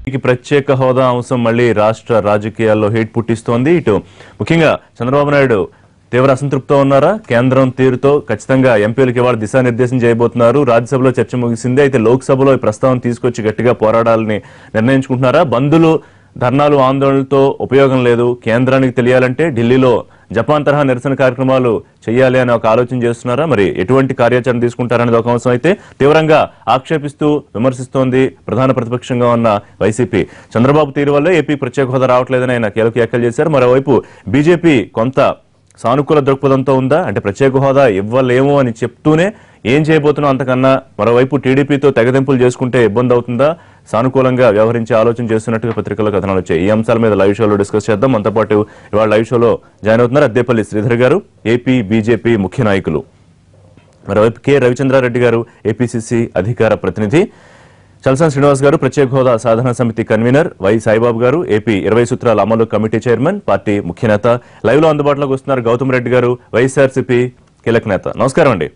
ఈ ప్రత్యేక హోదా అంశం మళ్ళీ రాష్ట్ర రాజకీయాల్లో హీట్ పుట్టిస్తోంది ఇటు ముఖ్యంగా చంద్రబాబు నాయుడు తీవ్ర అసంతృప్తితో ఉన్నారా కేంద్రం తీరుతో ఖచ్చితంగా ఎంపీలకు ఇవాళ దిశానిర్దేశం చేయబోతున్నారు రాజ్యసభలో చర్చ ముగిసింది అయితే లోక్సభలో ఈ ప్రస్తావన తీసుకొచ్చి గట్టిగా పోరాడాలని నిర్ణయించుకుంటున్నారా బంధులు ధర్నాలు ఆందోళనలతో ఉపయోగం లేదు కేంద్రానికి తెలియాలంటే ఢిల్లీలో జపాన్ తరహా నిరసన కార్యక్రమాలు చేయాలి అని ఒక ఆలోచన చేస్తున్నారా మరి ఎటువంటి కార్యాచరణ తీసుకుంటారనేది ఒక అంశం అయితే తీవ్రంగా ఆక్షేపిస్తూ విమర్శిస్తోంది ప్రధాన ప్రతిపక్షంగా ఉన్న వైసీపీ చంద్రబాబు తీరు వల్లే ఏపీ ప్రత్యేక హోదా రావట్లేదని ఆయన కీలక వ్యాఖ్యలు చేశారు మరోవైపు బీజేపీ కొంత సానుకూల దృక్పథంతో ఉందా అంటే ప్రత్యేక హోదా ఇవ్వలేము అని చెప్తూనే ఏం చేయబోతున్నాం అంతకన్నా మరోవైపు టీడీపీతో తెగదెంపులు చేసుకుంటే ఇబ్బంది అవుతుందా సానుకూలంగా వ్యవహరించే ఆలోచన చేస్తున్నట్టుగా పత్రికల్లో కథనాలు వచ్చాయి ఈ అంశాల మీద లైవ్ షోలో డిస్కస్ చేద్దాం మనతో పాటు ఇవాళ లైవ్ షోలో జాయిన్ అవుతున్నారు అద్దేపల్లి శ్రీధర్ గారు ఏపీ బీజేపీ ముఖ్య నాయకులు మరోవైపు కె రవిచంద్రారెడ్డి గారు ఏపీసీసీ అధికార ప్రతినిధి చల్సాన్ శ్రీనివాస్ గారు ప్రత్యేక హోదా సాధన సమితి కన్వీనర్ వై సాయిబాబు గారు ఏపీ ఇరవై సూత్రాల అమలు కమిటీ చైర్మన్ పార్టీ ముఖ్య నేత లైవ్ లో అందుబాటులోకి వస్తున్నారు గౌతమ్ రెడ్డి గారు వైఎస్ఆర్సీపీ కీలక నేత నమస్కారం అండి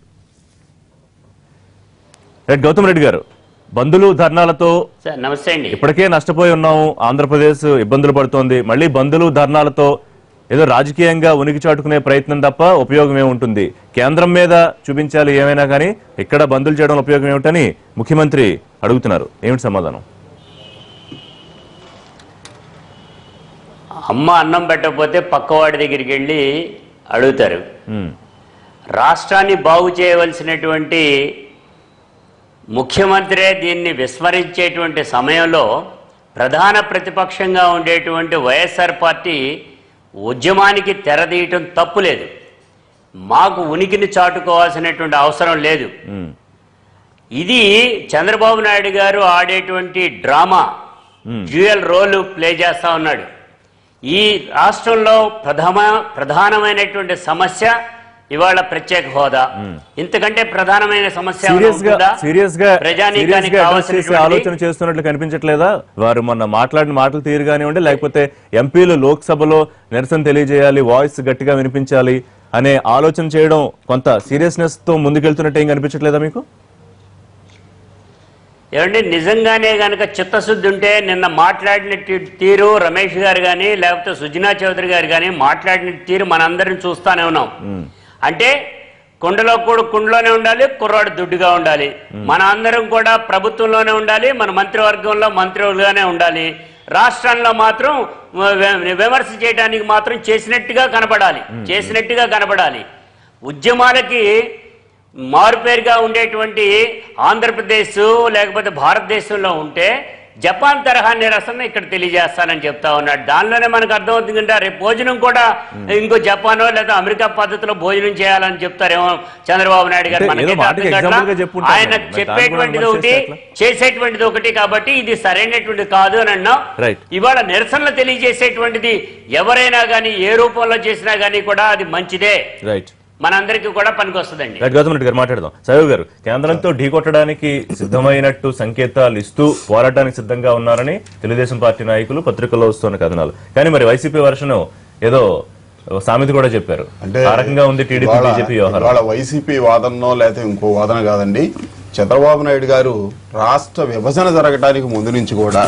రైట్ గౌతమ్ రెడ్డి గారు బంధులు ధర్నాలతో సార్ నమస్తే అండి ఇప్పటికే నష్టపోయి ఉన్నాము ఆంధ్రప్రదేశ్ ఇబ్బందులు పడుతోంది మళ్ళీ బంధులు ధర్నాలతో ఏదో రాజకీయంగా ఉనికి చాటుకునే ప్రయత్నం తప్ప ఉపయోగం ఏముంటుంది కేంద్రం మీద చూపించాలి ఏమైనా కానీ ఇక్కడ బంధులు చేయడం ఉపయోగం ఏమిటని ముఖ్యమంత్రి అడుగుతున్నారు ఏమిటి సమాధానం అమ్మ అన్నం పెట్టకపోతే పక్కవాడి దగ్గరికి వెళ్ళి అడుగుతారు ఉమ్, రాష్ట్రాన్ని బాగు చేయవలసినటువంటి ముఖ్యమంత్రే దీన్ని విస్మరించేటువంటి సమయంలో ప్రధాన ప్రతిపక్షంగా ఉండేటువంటి వైఎస్ఆర్ పార్టీ ఉద్యమానికి తెరదీయటం తప్పులేదు మాకు ఉనికిని చాటుకోవాల్సినటువంటి అవసరం లేదు ఉమ్, ఇది చంద్రబాబు నాయుడు గారు ఆడేటువంటి drama Hmm. Dual role play చేస్తా ఉన్నాడు ఈ రాష్ట్రంలో ప్రథమ ప్రధానమైనటువంటి సమస్య ఇవాళ ప్రత్యేక హోదా ఇంతకంటే ప్రధానమైన సమస్య ఏమైనా సీరియస్ గా ఉంటుందా? సీరియస్ గా ప్రజానీకానికి సీరియస్ గా అడ్రస్ చేసే కావాల్సినటువంటి ఆలోచన చేస్తున్నట్లు కనిపించట్లేదా వారు మొన్న మాట్లాడిన మాటలు తీరు కానివ్వండి లేకపోతే ఎంపీలు లోక్సభలో నిరసన తెలియజేయాలి వాయిస్ గట్టిగా వినిపించాలి అనే ఆలోచన చేయడం కొంత సీరియస్నెస్ తో ముందుకెళ్తున్నట్టు ఏం కనిపించట్లేదా మీకు ఏమండి నిజంగానే గనక చిత్తశుద్ధి ఉంటే నిన్న మాట్లాడిన తి- తీరు రమేష్ గారు కానీ లేకపోతే సుజనా చౌదరి గారు కానీ మాట్లాడిన తీరు మనందరం చూస్తానే ఉన్నాం అంటే కుండలో కూడా కుండలోనే ఉండాలి కుర్రాడు దుడ్డుగా ఉండాలి మన అందరం కూడా ప్రభుత్వంలోనే ఉండాలి మన మంత్రివర్గంలో మంత్రులుగానే ఉండాలి రాష్ట్రంలో మాత్రం వి- విమర్శ చేయడానికి మాత్రం చేసినట్టుగా కనపడాలి చేసినట్టుగా కనపడాలి ఉద్యమాలకి మారుపేరుగా ఉండేటువంటి ఆంధ్రప్రదేశ్ లేకపోతే భారతదేశంలో ఉంటే జపాన్ తరహా నిరసన ఇక్కడ తెలియజేస్తానని చెప్తా ఉన్నాడు దానిలోనే మనకు అర్థమవుతుంది కంటే రేపు భోజనం కూడా ఇంకో జపానో లేదా అమెరికా పద్ధతిలో భోజనం చేయాలని చెప్తారేమో చంద్రబాబు నాయుడు గారు అంటే మనకైతే ఏదో మాటకి అర్థం కావట్లా. example గా చెప్పుంటారు. ఆయన మరి దాన్ని కూడా చెప్పేటువంటిది విమర్శిస్తే ఒకటి ఎట్లా? చేసేటువంటిది ఒకటి కాబట్టి ఇది సరైనటువంటి కాదు అని అన్నాం Right. ఇవాళ నిరసనలు తెలియజేసేటువంటిది ఎవరైనా కానీ ఏ రూపంలో చేసినా కానీ కూడా అది మంచిదే రైట్ మనందరికీ కూడా పనికొస్తుందండి రైట్ గౌతమ్ రెడ్డి గారు మాట్లాడదాం సైవ్ గారు కేంద్రంతో ఢీకొట్టడానికి సిద్ధమైనట్టు సంకేతాలు ఇస్తూ పోరాటానికి సిద్ధంగా ఉన్నారని తెలుగుదేశం పార్టీ నాయకులు పత్రికల్లో వస్తున్న కథనాలు కానీ మరి వైసీపీ వర్షను ఏదో సామెత కూడా చెప్పారు అంటే ఆ రకంగా ఉంది టీడీపీ ఇవాళ- బీజేపీ వ్యవహారం ఇవాళ వైసీపీ వాదనలో లేకపోతే ఇంకో వాదన కాదండి చంద్రబాబు నాయుడు గారు రాష్ట్ర విభజన జరగడానికి ముందు నుంచి కూడా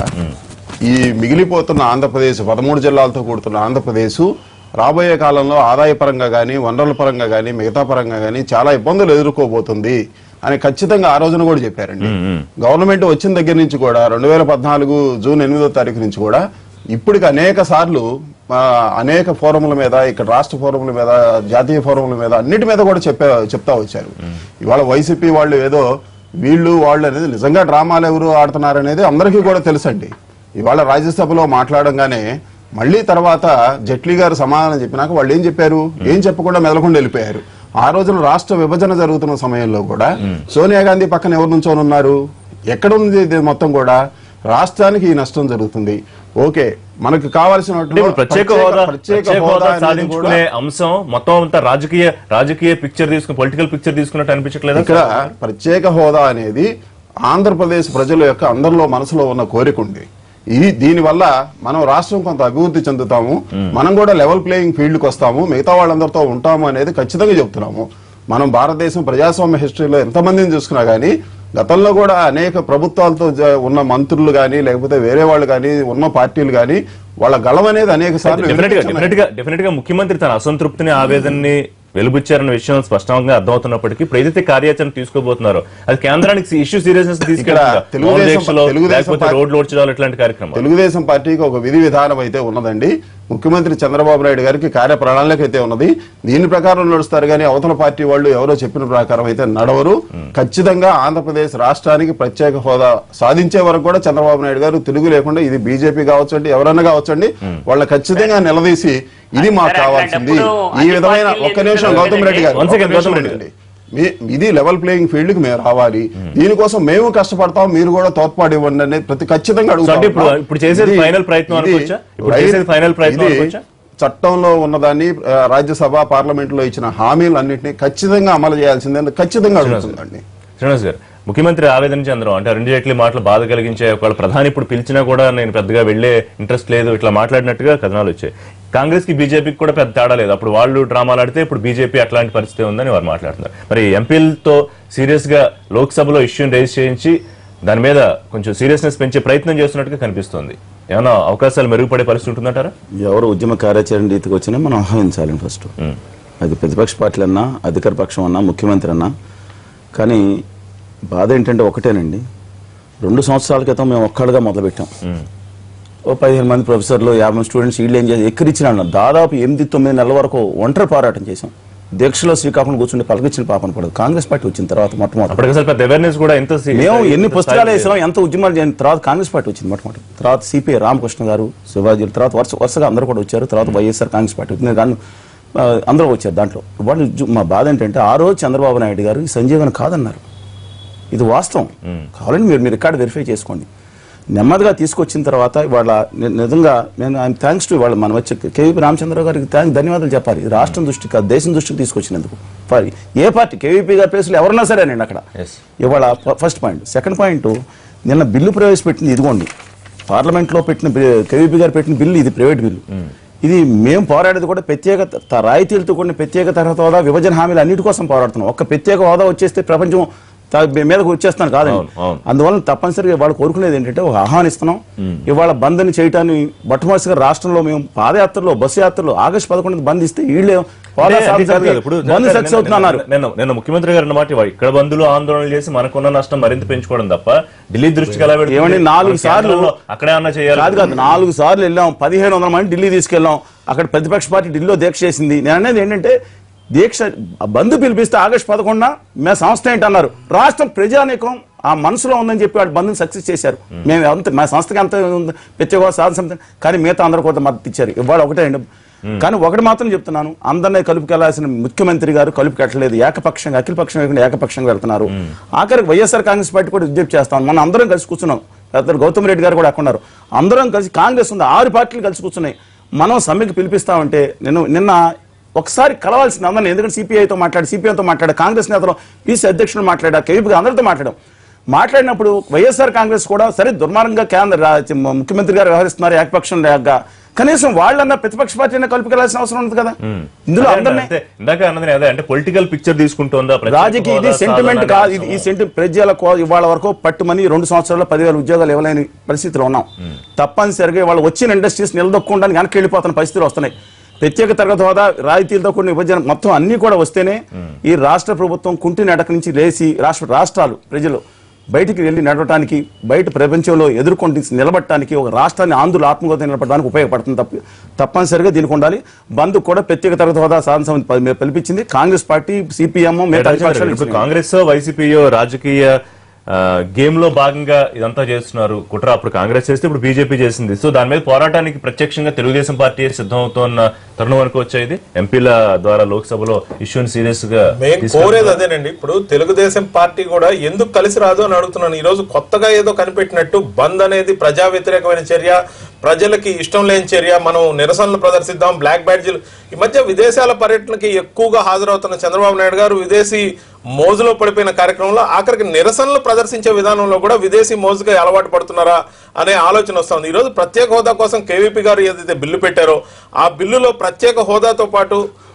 ఈ మిగిలిపోతున్న ఆంధ్రప్రదేశ్ పదమూడు జిల్లాలతో కూడుతున్న ఆంధ్రప్రదేశ్ రాబోయే కాలంలో ఆదాయ పరంగా కానీ వనరుల పరంగా కానీ మిగతా పరంగా కానీ చాలా ఇబ్బందులు ఎదుర్కోబోతుంది అని ఖచ్చితంగా ఆ రోజున కూడా చెప్పారండి గవర్నమెంట్ వచ్చిన దగ్గర నుంచి కూడా రెండు వేల పద్నాలుగు జూన్ ఎనిమిదో తారీఖు నుంచి కూడా ఇప్పటికి అనేక సార్లు ఆ, అనేక ఫోరంల మీద ఇక్కడ రాష్ట్ర ఫోరంల మీద జాతీయ ఫోరంల మీద అన్నిటి మీద కూడా చెప్పే చెప్తా వచ్చారు ఇవాళ వైసీపీ వాళ్ళు ఏదో వీళ్ళు వాళ్ళు అనేది నిజంగా డ్రామాలు ఎవరు ఆడుతున్నారు అనేది అందరికీ కూడా తెలుసండి ఇవాళ రాజ్యసభలో మాట్లాడంగానే మళ్ళీ తర్వాత జైట్లీ గారు సమాధానం చెప్పినాక వాళ్ళు ఏం చెప్పారు ఏం చెప్పకుండా మెదలకుండా వెళ్ళిపోయారు ఆ రోజున రాష్ట్ర విభజన జరుగుతున్న సమయంలో కూడా సోనియా గాంధీ పక్కన ఎవరు నుంచోనున్నారు ఎక్కడ ఉంది ఇది మొత్తం కూడా రాష్ట్రానికి ఈ నష్టం జరుగుతుంది ఓకే మనకు కావాల్సిన అంటే ఇప్పుడు ప్రత్యేక హోదా ప్రత్యేక హోదా సాధించుకునే అంశం మొత్తం అంతా రాజకీయ రాజకీయ పిక్చర్ తీసుకుని పొలిటికల్ పిక్చర్ తీసుకున్నట్టు అనిపించట్లేదా ఇక్కడ ప్రత్యేక హోదా అనేది ఆంధ్రప్రదేశ్ ప్రజల యొక్క అందరిలో మనసులో ఉన్న కోరిక ఉంది ఈ దీనివల్ల మనం రాష్ట్రం కొంత అభివృద్ధి చెందుతాము మనం కూడా లెవెల్ ప్లేయింగ్ ఫీల్డ్కి వస్తాము మిగతా వాళ్ళందరితో ఉంటాము అనేది ఖచ్చితంగా చెప్తున్నాము మనం భారతదేశం ప్రజాస్వామ్య హిస్టరీలో ఎంతమందిని చూసుకున్నా కానీ గతంలో కూడా అనేక ప్రభుత్వాలతో జ- ఉన్న మంత్రులు కానీ లేకపోతే వేరే వాళ్ళు కానీ ఉన్న పార్టీలు కానీ వాళ్ళ గళం అనేది అనేక సార్లు డెఫినెట్ గా వినిపించున్నాయి. డెఫినెట్ గా డెఫినెట్ గా ముఖ్యమంత్రి తన అసంతృప్తిని ఆవేదనని వెలుబుచ్చారన్న విషయం స్పష్టంగా అర్థమవుతున్నప్పటికీ ఇప్పుడు ఏదైతే కార్యాచరణ తీసుకోబోతున్నారో అది కేంద్రానికి ఇష్యూ సీరియస్నెస్ తెలుగుదేశం- తీసుకెళ్ళి తెలుగుదేశం లేకపోతే పార్టీ- రోడ్లు ఓడ్చడాలు ఇట్లాంటి కార్యక్రమాలు తెలుగుదేశం పార్టీకి ఒక విధి విధానం అయితే ఉన్నదండి ముఖ్యమంత్రి చంద్రబాబు నాయుడు గారికి కార్య ప్రణాళిక అయితే ఉన్నది దీని ప్రకారం నడుస్తారు కానీ అవతల పార్టీ వాళ్ళు ఎవరో చెప్పిన ప్రకారం అయితే నడవరు ఖచ్చితంగా ఆంధ్రప్రదేశ్ రాష్ట్రానికి ప్రత్యేక హోదా సాధించే వరకు కూడా చంద్రబాబు నాయుడు గారు తెలుగు లేకుండా ఇది బీజేపీ కావచ్చండి ఎవరన్నా కావచ్చండి వాళ్ళ ఖచ్చితంగా నిలదీసి ఇది మాకు సరే, కావాల్సింది అట్లాంటప్పుడు ఈ అన్ని విధమైన పార్టీలు ఒక్క నిమిషం ఎందుకు గౌతమ్ రెడ్డి గారు Once again, ఒక్క నిమిషం గౌతమ్ రెడ్డి ఉండండి. మీ- ఇది లెవెల్ ప్లేయింగ్ ఫీల్డ్ కి మేము రావాలి దీనికోసం మేము కష్టపడతాం మీరు కూడా తోడ్పాటు ఇవ్వండి అనేది ప్రతి ఖచ్చితంగా సో అంటే ఇప్పుడు- అడుగుతాం ఇప్పుడు చేసేది ఇది- final ప్రయత్నం ఇది అనుకోవచ్చా? ఇప్పుడు రై- చేసేది final ప్రయత్నం ఇది అనుకోవచ్చా? చట్టంలో ఉన్నదాన్ని ఆ, రాజ్యసభ పార్లమెంట్ లో ఇచ్చిన హామీలన్నింటినీ ఖచ్చితంగా అమలు చేయాల్సిందే ఖచ్చితంగా అడుగుతుందండి శ్రీనివాస్ గారు ముఖ్యమంత్రి ఆవేదన చెందడం అంటే అరుణ్ జైట్లీ మాటలు బాధ కలిగించే ఒకవేళ ప్రధాని ఇప్పుడు పిలిచినా కూడా నేను పెద్దగా వెళ్లే ఇంట్రెస్ట్ లేదు ఇట్లా మాట్లాడినట్టుగా కథనాలు వచ్చాయి కాంగ్రెస్ కి బీజేపీకి కూడా పెద్ద తేడా లేదు అప్పుడు వాళ్ళు డ్రామాలు ఆడితే ఇప్పుడు బీజేపీ అట్లాంటి పరిస్థితి ఉందని వారు మాట్లాడుతున్నారు మరి ఎంపీలతో సీరియస్ గా లోక్సభలో ఇష్యూని రేజ్ చేయించి దాని మీద కొంచెం సీరియస్నెస్ పెంచే ప్రయత్నం చేస్తున్నట్టుగా కనిపిస్తోంది ఏమైనా అవకాశాలు మెరుగుపడే పరిస్థితి ఉంటుందంటారా ఎవరు ఉద్యమ కార్యాచరణ రీతికి వచ్చినా మనం ఆహ్వానించాలి ఫస్ట్ అది ప్రతిపక్ష పార్టీలు అన్నా అధికార పక్షం అన్నా ముఖ్యమంత్రి అన్నా కానీ బాధ ఏంటంటే ఒకటేనండి రెండు సంవత్సరాల క్రితం మేము ఒక్కడుగా మొదలుపెట్టాం ఓ పదిహేను మంది ప్రొఫెసర్లు యాభై మంది స్టూడెంట్స్ వీళ్ళు ఏం చేసి ఎక్కిరిచ్చిన అన్నారు దాదాపు ఎనిమిది తొమ్మిది నెలల వరకు ఒంటరి పోరాటం చేశాం దీక్షలో శ్రీకాకుళం కూర్చుంటే పలకిచ్చిన పాపన పడదు కాంగ్రెస్ పార్టీ వచ్చిన తర్వాత మొట్టమొదటి అప్పటికి అసలు పెద్ద అవేర్నెస్ కూడా ఎంత సీ- మేము ఎన్ని ఎంత పుస్తకాలు స్థాయికి వేసాం ఎంత ఉద్యమాలు చేసిన తర్వాత కాంగ్రెస్ పార్టీ వచ్చింది మొట్టమొదటి తర్వాత సిపిఐ రామకృష్ణ గారు శివాజీ తర్వాత వరుస వరుసగా అందరూ కూడా వచ్చారు తర్వాత వైఎస్ఆర్ కాంగ్రెస్ పార్టీ వచ్చింది కానీ ఆ, అందరూ వచ్చారు దాంట్లో వాళ్ళు జు- మా బాధ ఏంటంటే ఆ రోజు చంద్రబాబు నాయుడు గారు ఈ సంజీవన్ కాదన్నారు ఇది వాస్తవం కావాలంటే మీరు మీరు రికార్డు వెరిఫై చేసుకోండి నెమ్మదిగా తీసుకొచ్చిన తర్వాత ఇవాళ ని- నిజంగా నేను ఆయన థ్యాంక్స్ టు ఇవాళ మనం వచ్చి కేవీపీ రామచంద్ర గారికి థ్యాంక్ ధన్యవాదాలు చెప్పాలి ఇది రాష్ట్రం దృష్టికి కాదు దేశం దృష్టికి తీసుకొచ్చినందుకు ఫర్ ఏ పార్టీ కేవీపీ గారి ప్లేస్లో ఎవరన్నా సరేనండి అక్కడ Yes. ఇవాళ ఫ- ఫస్ట్ పాయింట్ సెకండ్ పాయింట్ నిన్న బిల్లు ప్రవేశపెట్టింది ఇదిగోండి పార్లమెంట్లో పెట్టిన బి- కేవీపీ గారు పెట్టిన బిల్లు ఇది ప్రైవేట్ బిల్లు ఇది మేము పోరాడేది కూడా ప్రత్యేక త- రాయితీలతో కూడిన ప్రత్యేక తరగతి హోదా విభజన హామీలు అన్నిటి కోసం పోరాడుతున్నాం ఒక్క ప్రత్యేక హోదా వచ్చేస్తే ప్రపంచం త- మీదకు వచ్చేస్తాను కాదండి అవును, అవును. అందువల్ల తప్పనిసరిగా వాళ్ళు కోరుకునేది ఏంటంటే ఒక ఆహ్వానిస్తున్నాం ఇవాళ బంద్ని చేయటాన్ని మొట్టమొదటిగా రాష్ట్రంలో మేము పాదయాత్రలో బస్సు యాత్రలో ఆగస్టు పదకొండు బంద్ ఇస్తే వీళ్ళే హోదా అంటే అది సాధించాలి కాదు కదా, ఇప్పుడు బంద్ నిన్న- సక్సెస్ అవుతున్నారు నిన్న నిన్న ముఖ్యమంత్రి గారు అన్నమాట ఇవాళ ఇక్కడ బంధువులు ఆందోళనలు చేసి మనకున్న నష్టం మరింత పెంచుకోవడం తప్ప ఢిల్లీ దృష్టికి ఎలా పెడుతుంది? ఏమండి, నాలుగు మన సార్లు కేంద్రంలో అక్కడే అన్న చేయాలి కాదు కాదు నాలుగు సార్లు వెళ్ళాం పదిహేను వందల మంది ఢిల్లీ తీసుకెళ్ళాం అక్కడ ప్రతిపక్ష పార్టీ ఢిల్లీలో దీక్ష చేసింది నేను అనేది ఏంటంటే దీక్ష బంధు పిలిపిస్తే ఆగస్టు పదకొండున మేము సంస్థ ఏంటన్నారు రాష్ట్రం ప్రజానీకం ఆ మనసులో ఉందని చెప్పి వాళ్ళు బంధుని సక్సెస్ చేశారు మేము అంత మా సంస్థకి అంత ఉంది, ప్రత్యేక సాధన సంస్థ కానీ మిగతా అందరూ కూడా మద్దతు ఇచ్చారు ఇవాళ ఒకటే అండి కానీ ఒకటి మాత్రం చెప్తున్నాను అందరినీ కలుపుకెళ్లాల్సిన ముఖ్యమంత్రి గారు కలుపుకెట్టలేదు ఏకపక్షంగా అఖిలపక్షం లేకుండా ఏకపక్షంగా వెళ్తున్నారు ఆఖరికి వైఎస్ఆర్ కాంగ్రెస్ పార్టీ కూడా విజ్ఞప్తి చేస్తాం మనం అందరం కలిసి కూర్చున్నాం పెద్దలు గౌతమ్ రెడ్డి గారు కూడా అక్కడ ఉన్నారు అందరం కలిసి కాంగ్రెస్ ఉంది ఆరు పార్టీలు కలిసి కూర్చున్నాయి మనం సమ్మెకి పిలిపిస్తామంటే నేను నిన్న ఒకసారి కలవాల్సింది అందరిని ఎందుకంటే సిపిఐతో మాట్లాడి సిపిఐతో మాట్లాడా కాంగ్రెస్ నేతలు పీసీ అధ్యక్షుడు మాట్లాడా కేవీపీ అందరితో మాట్లాడాం మాట్లాడినప్పుడు వైఎస్ఆర్ కాంగ్రెస్ కూడా సరే దుర్మార్గంగా కేంద్ర రా- ముఖ్యమంత్రి గారు వ్యవహరిస్తున్నారు ఏకపక్షం లేక కనీసం వాళ్ళన్నా ప్రతిపక్ష పార్టీని కలుపుకెళ్లాల్సిన అవసరం ఉంది కదా ఇందులో అదే అందరినీ అంతే. ఇందాక అన్నది అదే అంటే పొలిటికల్ పిక్చర్ తీసుకుంటోందా ప్రత్యేక రాజకీయ ఇది హోదా సెంటిమెంట్ సాధన కాదు ఇది ఈ సెంటి ప్రజల కో- ఇవాళ వరకు పట్టుమని రెండు సంవత్సరాల్లో పదివేల ఉద్యోగాలు ఇవ్వలేని పరిస్థితిలో ఉన్నాం తప్పనిసరిగా వాళ్ళు వచ్చిన ఇండస్ట్రీస్ నిలదొక్కుండానికి వెనక్కి వెళ్ళిపోతున్న పరిస్థితులు వస్తున్నాయి ప్రత్యేక తరగతి హోదా రాయితీలతో కూడిన విభజన మొత్తం అన్ని కూడా వస్తేనే ఈ రాష్ట్ర ప్రభుత్వం కుంటి నడక నుంచి లేచి రాష్ట్ర రాష్ట్రాలు ప్రజలు బయటికి వెళ్ళి నడవటానికి బయట ప్రపంచంలో ఎదుర్కొని నిలబడటానికి ఒక రాష్ట్రాన్ని ఆంధ్రుల ఆత్మగౌరవం నిలబడడానికి ఉపయోగపడుతుంది తప్ప తప్పనిసరిగా దీనికి ఉండాలి బంద్ కూడా ప్రత్యేక తరగతి హోదా సాధన సమితి ప- పిలిపించింది కాంగ్రెస్ పార్టీ సిపిఎం మిగతా రాజశేఖర్ విపక్షాలు ఇప్పుడు ఇచ్చినాయి. కాంగ్రెస్ వైసీపీయో రాజకీయ గేమ్ లో భాగంగా ఇదంతా చేస్తున్నారు కుట్ర అప్పుడు కాంగ్రెస్ చేస్తే ఇప్పుడు బీజేపీ చేసింది సో దాని మీద పోరాటానికి ప్రత్యక్షంగా తెలుగుదేశం పార్టీ సిద్ధమవుతోన్న తరుణం వరకు వచ్చేది ఎంపీల ద్వారా లోక్సభలో ఇష్యూని సీరియస్ గా మేము తీసుకెళ్తున్నారు. కోరేది అదేనండి ఇప్పుడు తెలుగుదేశం పార్టీ కూడా ఎందుకు కలిసి రాదు అని అడుగుతున్నాను ఈ రోజు కొత్తగా ఏదో కనిపెట్టినట్టు బంద్ అనేది ప్రజా వ్యతిరేకమైన చర్య ప్రజలకి ఇష్టం లేని చర్య మనం నిరసనలు ప్రదర్శిద్దాం బ్లాక్ బ్యాడ్జీలు ఈ మధ్య విదేశాల పర్యటనకి ఎక్కువగా హాజరవుతున్న చంద్రబాబు నాయుడు గారు విదేశీ మోజులో పడిపోయిన కార్యక్రమంలో ఆఖరికి నిరసనలు ప్రదర్శించే విధానంలో కూడా విదేశీ మోజుగా అలవాటు పడుతున్నారా అనే ఆలోచన వస్తుంది ఈ రోజు ప్రత్యేక హోదా కోసం కేవీపీ గారు ఏదైతే బిల్లు పెట్టారో ఆ బిల్లులో ప్రత్యేక హోదాతో పాటు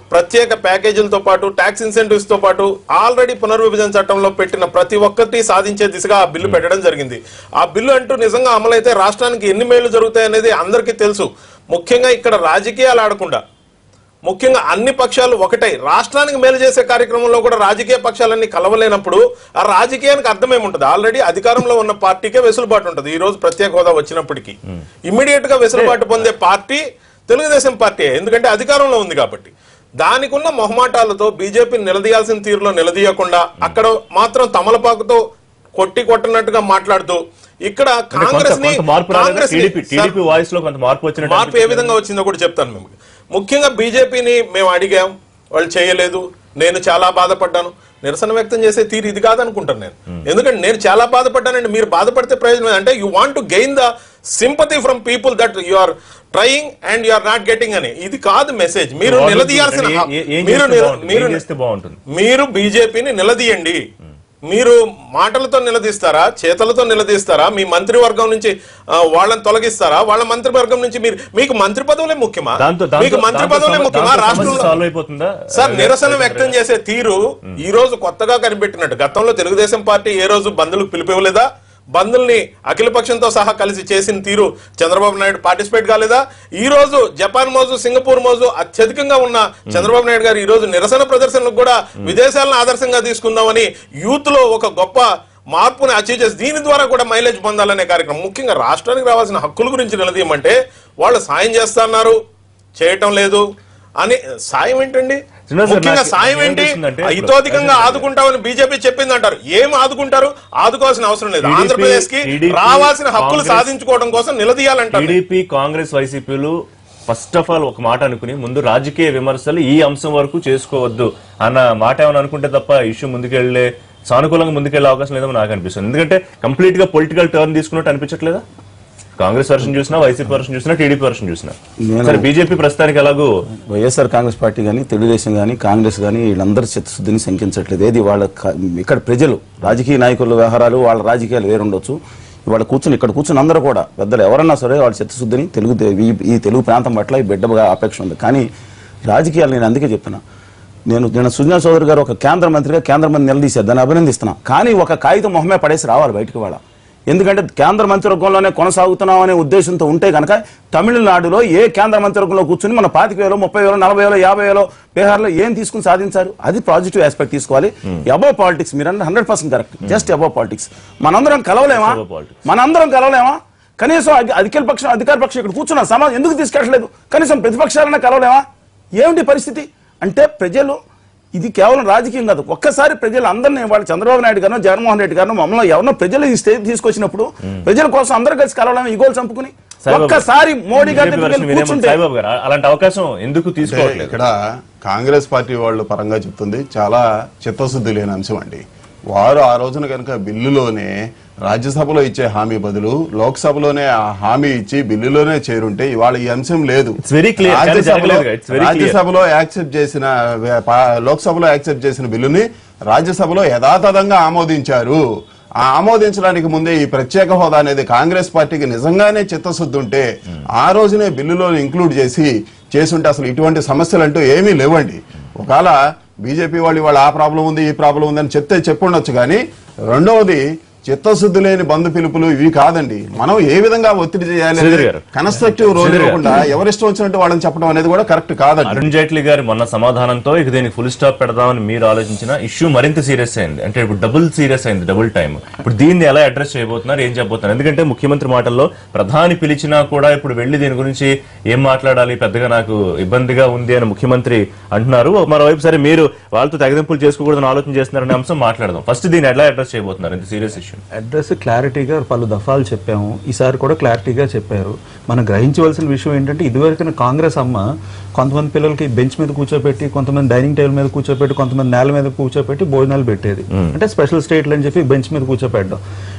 ప్రత్యేక ప్యాకేజీలతో పాటు ట్యాక్స్ ఇన్సెంటివ్స్ తో పాటు ఆల్రెడీ పునర్విభజన చట్టంలో పెట్టిన ప్రతి ఒక్కటి సాధించే దిశగా ఆ బిల్లు పెట్టడం జరిగింది ఆ బిల్లు అంటూ నిజంగా అమలైతే రాష్ట్రానికి ఎన్ని మేళ్లు జరుగుతాయి అనేది అందరికీ తెలుసు ముఖ్యంగా ఇక్కడ రాజకీయాలు ఆడకుండా ముఖ్యంగా అన్ని పక్షాలు ఒకటై రాష్ట్రానికి మేలు చేసే కార్యక్రమంలో కూడా రాజకీయ పక్షాలన్నీ కలవలేనప్పుడు ఆ రాజకీయానికి అర్థమేముంటది ఆల్రెడీ అధికారంలో ఉన్న పార్టీకే వెసులుబాటు ఉంటుంది ఈ రోజు ప్రత్యేక హోదా వచ్చినప్పటికీ ఇమ్మీడియట్ గా వెసులుబాటు పొందే పార్టీ తెలుగుదేశం పార్టీ ఎందుకంటే అధికారంలో ఉంది కాబట్టి దానికి ఉన్న మొహమాటాలతో బీజేపీ నిలదీయాల్సిన తీరులో నిలదీయకుండా అక్కడ మాత్రం తమలపాకుతో కొట్టి కొట్టనట్టుగా మాట్లాడుతూ ఇక్కడ అంటే కొంత- కాంగ్రెస్ ని కొంత మార్పు రాలేదా? కాంగ్రెస్ ని- టీడీపీ టీడీపీ వాయిస్ లో కొంత మార్పు వచ్చినట్టు మార్పు ఏ విధంగా వచ్చిందో కూడా చెప్తాను మేము ముఖ్యంగా బీజేపీని మేము అడిగాం వాళ్ళు చేయలేదు నేను చాలా బాధపడ్డాను నిరసన వ్యక్తం చేసే తీరు ఇది కాదనుకుంటాను నేను ఎందుకంటే నేను చాలా బాధపడ్డానండి మీరు బాధపడితే ప్రయోజనం ఏంటి? అంటే you want to gain the sympathy from people that you are trying and you are not getting అని ఇది కాదు మెసేజ్ మీరు What would నిలదీయాల్సిన be- హక్కు- ఏ- ఏం మీరు చేస్తే నిల- బాగుంటుంది? మీరు ఏం చేస్తే బాగుంటుంది? మీరు బీజేపీని నిలదీయండి మీరు మాటలతో నిలదీస్తారా చేతలతో నిలదీస్తారా మీ మంత్రివర్గం నుంచి ఆ, వాళ్ళని తొలగిస్తారా వాళ్ళ మంత్రివర్గం నుంచి మీరు మీకు మంత్రి పదవులే ముఖ్యమా దాంతో దాంతో- మీకు మంత్రి దాంతో పదవులే సమ- ముఖ్యమా దాంతో సమస్య రాష్ట్రంలో సాల్వ్ అయిపోతుందా సార్ నిరసన వ్యక్తం చేసే తీరు ఈ రోజు కొత్తగా కనిపెట్టినట్టు గతంలో తెలుగుదేశం పార్టీ ఏ రోజు బంధులకు పిలిపివ్వలేదా బంధుల్ని అఖిలపక్షంతో సహా కలిసి చేసిన తీరు చంద్రబాబు నాయుడు పార్టిసిపేట్ కాలేదా ఈ రోజు జపాన్ మోజు సింగపూర్ మోజు అత్యధికంగా ఉన్న చంద్రబాబు నాయుడు గారు ఈ రోజు నిరసన ప్రదర్శనలకు కూడా విదేశాలను ఆదర్శంగా తీసుకుందామని యూత్ లో ఒక గొప్ప మార్పుని అచీవ్ చేసి దీని ద్వారా కూడా మైలేజ్ పొందాలనే కార్యక్రమం ముఖ్యంగా రాష్ట్రానికి రావాల్సిన హక్కుల గురించి నిలదీయమంటే వాళ్ళు సాయం చేస్తున్నారు చేయటం లేదు అని సాయం ఏంటండి శ్రీనివాస్ గారు, ముఖ్యంగా నాకు సాయం ఏంటి ఏమనిపిస్తుందంటే ఇప్పుడు హితోధికంగా ఆదుకుంటామని బీజేపీ చెప్పింది అంటారు ఏం ఆదుకుంటారు ఆదుకోవాల్సిన అవసరం లేదు TDP ఆంధ్రప్రదేశ్ కి TDP రావాల్సిన హక్కులు కాంగ్రెస్ సాధించుకోవడం కోసం నిలదీయాలంటారు టీడీపీ కాంగ్రెస్ వైసీపీలు ఫస్ట్ ఆఫ్ ఆల్ ఒక మాట అనుకుని ముందు రాజకీయ విమర్శలు ఈ అంశం వరకు చేసుకోవద్దు అన్న మాట ఏమైనా అనుకుంటే తప్ప ఇష్యూ ముందుకెళ్లే సానుకూలంగా ముందుకెళ్లే అవకాశం లేదని నాకు అనిపిస్తుంది ఎందుకంటే కంప్లీట్ గా పొలిటికల్ టర్న్ తీసుకున్నట్టు అనిపించట్లేదా కాంగ్రెస్ వర్షన్ చూసినా వైసీపీ వర్షన్ చూసినా టీడీపీ వర్షన్ చూసినా నేను- సరే బీజేపీ ప్రస్తుతానికి ఎలాగో వైఎస్ఆర్ కాంగ్రెస్ పార్టీ కానీ తెలుగుదేశం కానీ కాంగ్రెస్ కానీ వీళ్ళందరూ చిత్తశుద్ధిని శంకించట్లేదు ఏది వాళ్ళ క- ఇక్కడ ప్రజలు రాజకీయ నాయకుల వ్యవహారాలు వాళ్ళ రాజకీయాలు వేరుండొచ్చు ఇవాళ కూర్చుని ఇక్కడ కూర్చుని అందరూ కూడా పెద్దలు ఎవరన్నా సరే వాళ్ళ చిత్తశుద్ధిని తెలుగు దే- ఈ- ఈ తెలుగు ప్రాంతం పట్ల ఈ బిడ్డగా అపేక్ష ఉంది కానీ రాజకీయాలు నేను అందుకే చెప్తున్నా నేను నేను సుజనా చౌదరి గారు ఒక కేంద్ర మంత్రిగా కేంద్ర మంత్రి నిలదీశారు దాన్ని అభినందిస్తున్నా కానీ ఒక కాగితం మొహమే పడేసి రావాలి బయటికి వాళ్ళ ఎందుకంటే కేంద్ర మంత్రివర్గంలోనే కొనసాగుతున్నాం అనే ఉద్దేశంతో ఉంటే కనుక తమిళనాడులో ఏ కేంద్ర మంత్రివర్గంలో కూర్చుని మన పాతిక వేలు ముప్పై వేలు నలభై వేలు యాభై వేలు బీహార్లో ఏం తీసుకుని సాధించారు అది పాజిటివ్ ఆస్పెక్ట్ తీసుకోవాలి అబౌవ్ పాలిటిక్స్ మీరు hundred percent correct just above politics మనందరం కలవలేమా Above politics. మనందరం కలవలేమా కనీసం అధి- అధికార పక్షం అధికార పక్షం ఇక్కడ కూర్చున్న సమాజం ఎందుకు తీసుకెళ్ళలేదు కనీసం ప్రతిపక్షాలన్నా కలవలేమా ఏమిటి పరిస్థితి అంటే ప్రజలు ఇది కేవలం రాజకీయం కాదు ఒక్కసారి ప్రజలు అందరినీ వాళ్ళు చంద్రబాబు నాయుడు గారు జగన్మోహన్ రెడ్డి గారు మమ్మల్ని ఎవరినో ప్రజలు ఈ స్టేజ్ తీసుకొచ్చినప్పుడు ప్రజల కోసం అందరూ కలిసి కలవలేము ఈగోలు చంపుకుని సాయిబాబు ఒక్కసారి మోడీ గారి BJP దగ్గరికి version వెళ్ళి వినేమో కూర్చుంటే సాయిబాబు గారు అలాంటి అవకాశం ఎందుకు అంటే తీసుకోవట్లేదు ఇక్కడ కాంగ్రెస్ పార్టీ వాళ్ళు పరంగా చెప్తుంది చాలా చిత్తశుద్ధి లేని అంశం అండి వారు ఆ రోజున కనుక బిల్లులోనే రాజ్యసభలో ఇచ్చే హామీ బదులు లోక్సభలోనే ఆ హామీ ఇచ్చి బిల్లులోనే చేరుంటే ఇవాళ ఈ అంశం లేదు It's very clear. కానీ రాజ్యసభలో జరగలేదుగా. It's very clear. రాజ్యసభలో యాక్సెప్ట్ చేసిన పా- లోక్సభలో యాక్సెప్ట్ చేసిన బిల్లుని రాజ్యసభలో యథాతథంగా ఆమోదించారు ఆ ఆమోదించడానికి ముందే ఈ ప్రత్యేక హోదా అనేది కాంగ్రెస్ పార్టీకి నిజంగానే చిత్తశుద్ధి ఉంటే ఆ రోజునే బిల్లులో ఇంక్లూడ్ చేసి చేసుంటే అసలు ఇటువంటి సమస్యలు అంటూ ఏమీ లేవండి ఒకవేళ బీజేపీ వాళ్ళు ఇవాళ ఆ ప్రాబ్లం ఉంది ఈ ప్రాబ్లం ఉంది అని చెప్తే చెప్పుండొచ్చు కానీ రెండవది చిత్తశుద్ధి లేని బంధు పిలుపులు ఇవి కాదండి మనం ఏ విధంగా ఒత్తిడి చేయాలి శ్రీధర్ గారు. కన్స్ట్రక్టివ్ రోల్ శ్రీధర్ గారు. ఇవ్వకుండా ఎవరిష్టం వచ్చినట్టు వాళ్ళని చెప్పడం అనేది కూడా కరెక్ట్ కాదండి అరుణ్ జైట్లీ గారి మొన్న సమాధానంతో ఇక దీనికి ఫుల్ స్టాప్ పెడదామని మీరు ఆలోచించిన ఇష్యూ మరింత సీరియస్ అయింది అంటే ఇప్పుడు డబుల్ సీరియస్ అయింది డబుల్ టైం ఇప్పుడు దీన్ని ఎలా అడ్రస్ చేయబోతున్నారు ఏం చెప్పబోతున్నారు ఎందుకంటే ముఖ్యమంత్రి మాటల్లో ప్రధాని పిలిచినా కూడా ఇప్పుడు వెళ్లి దీని గురించి ఏం మాట్లాడాలి పెద్దగా నాకు ఇబ్బందిగా ఉంది అని ముఖ్యమంత్రి అంటున్నారు మరోవైపు సరే మీరు వాళ్ళతో తెగదింపులు చేసుకోకూడదని ఆలోచన చేస్తున్నారనే అంశం మాట్లాడదాం ఫస్ట్ దీన్ని ఎలా అడ్రస్ చేయబోతున్నారు ఇంత సీరియస్ ఇష్యూ అడ్రస్ క్లారిటీగా పలు దఫాలు చెప్పాము ఈసారి కూడా క్లారిటీగా చెప్పారు మనం గ్రహించవలసిన విషయం ఏంటంటే ఇదివరకున కాంగ్రెస్ అమ్మ కొంతమంది పిల్లలకి బెంచ్ మీద కూర్చోబెట్టి కొంతమంది డైనింగ్ టేబుల్ మీద కూర్చోబెట్టి కొంతమంది నేల మీద కూర్చోబెట్టి భోజనాలు పెట్టేది అంటే స్పెషల్ స్టేట్లు అని చెప్పి బెంచ్ మీద కూర్చోపెట్టడం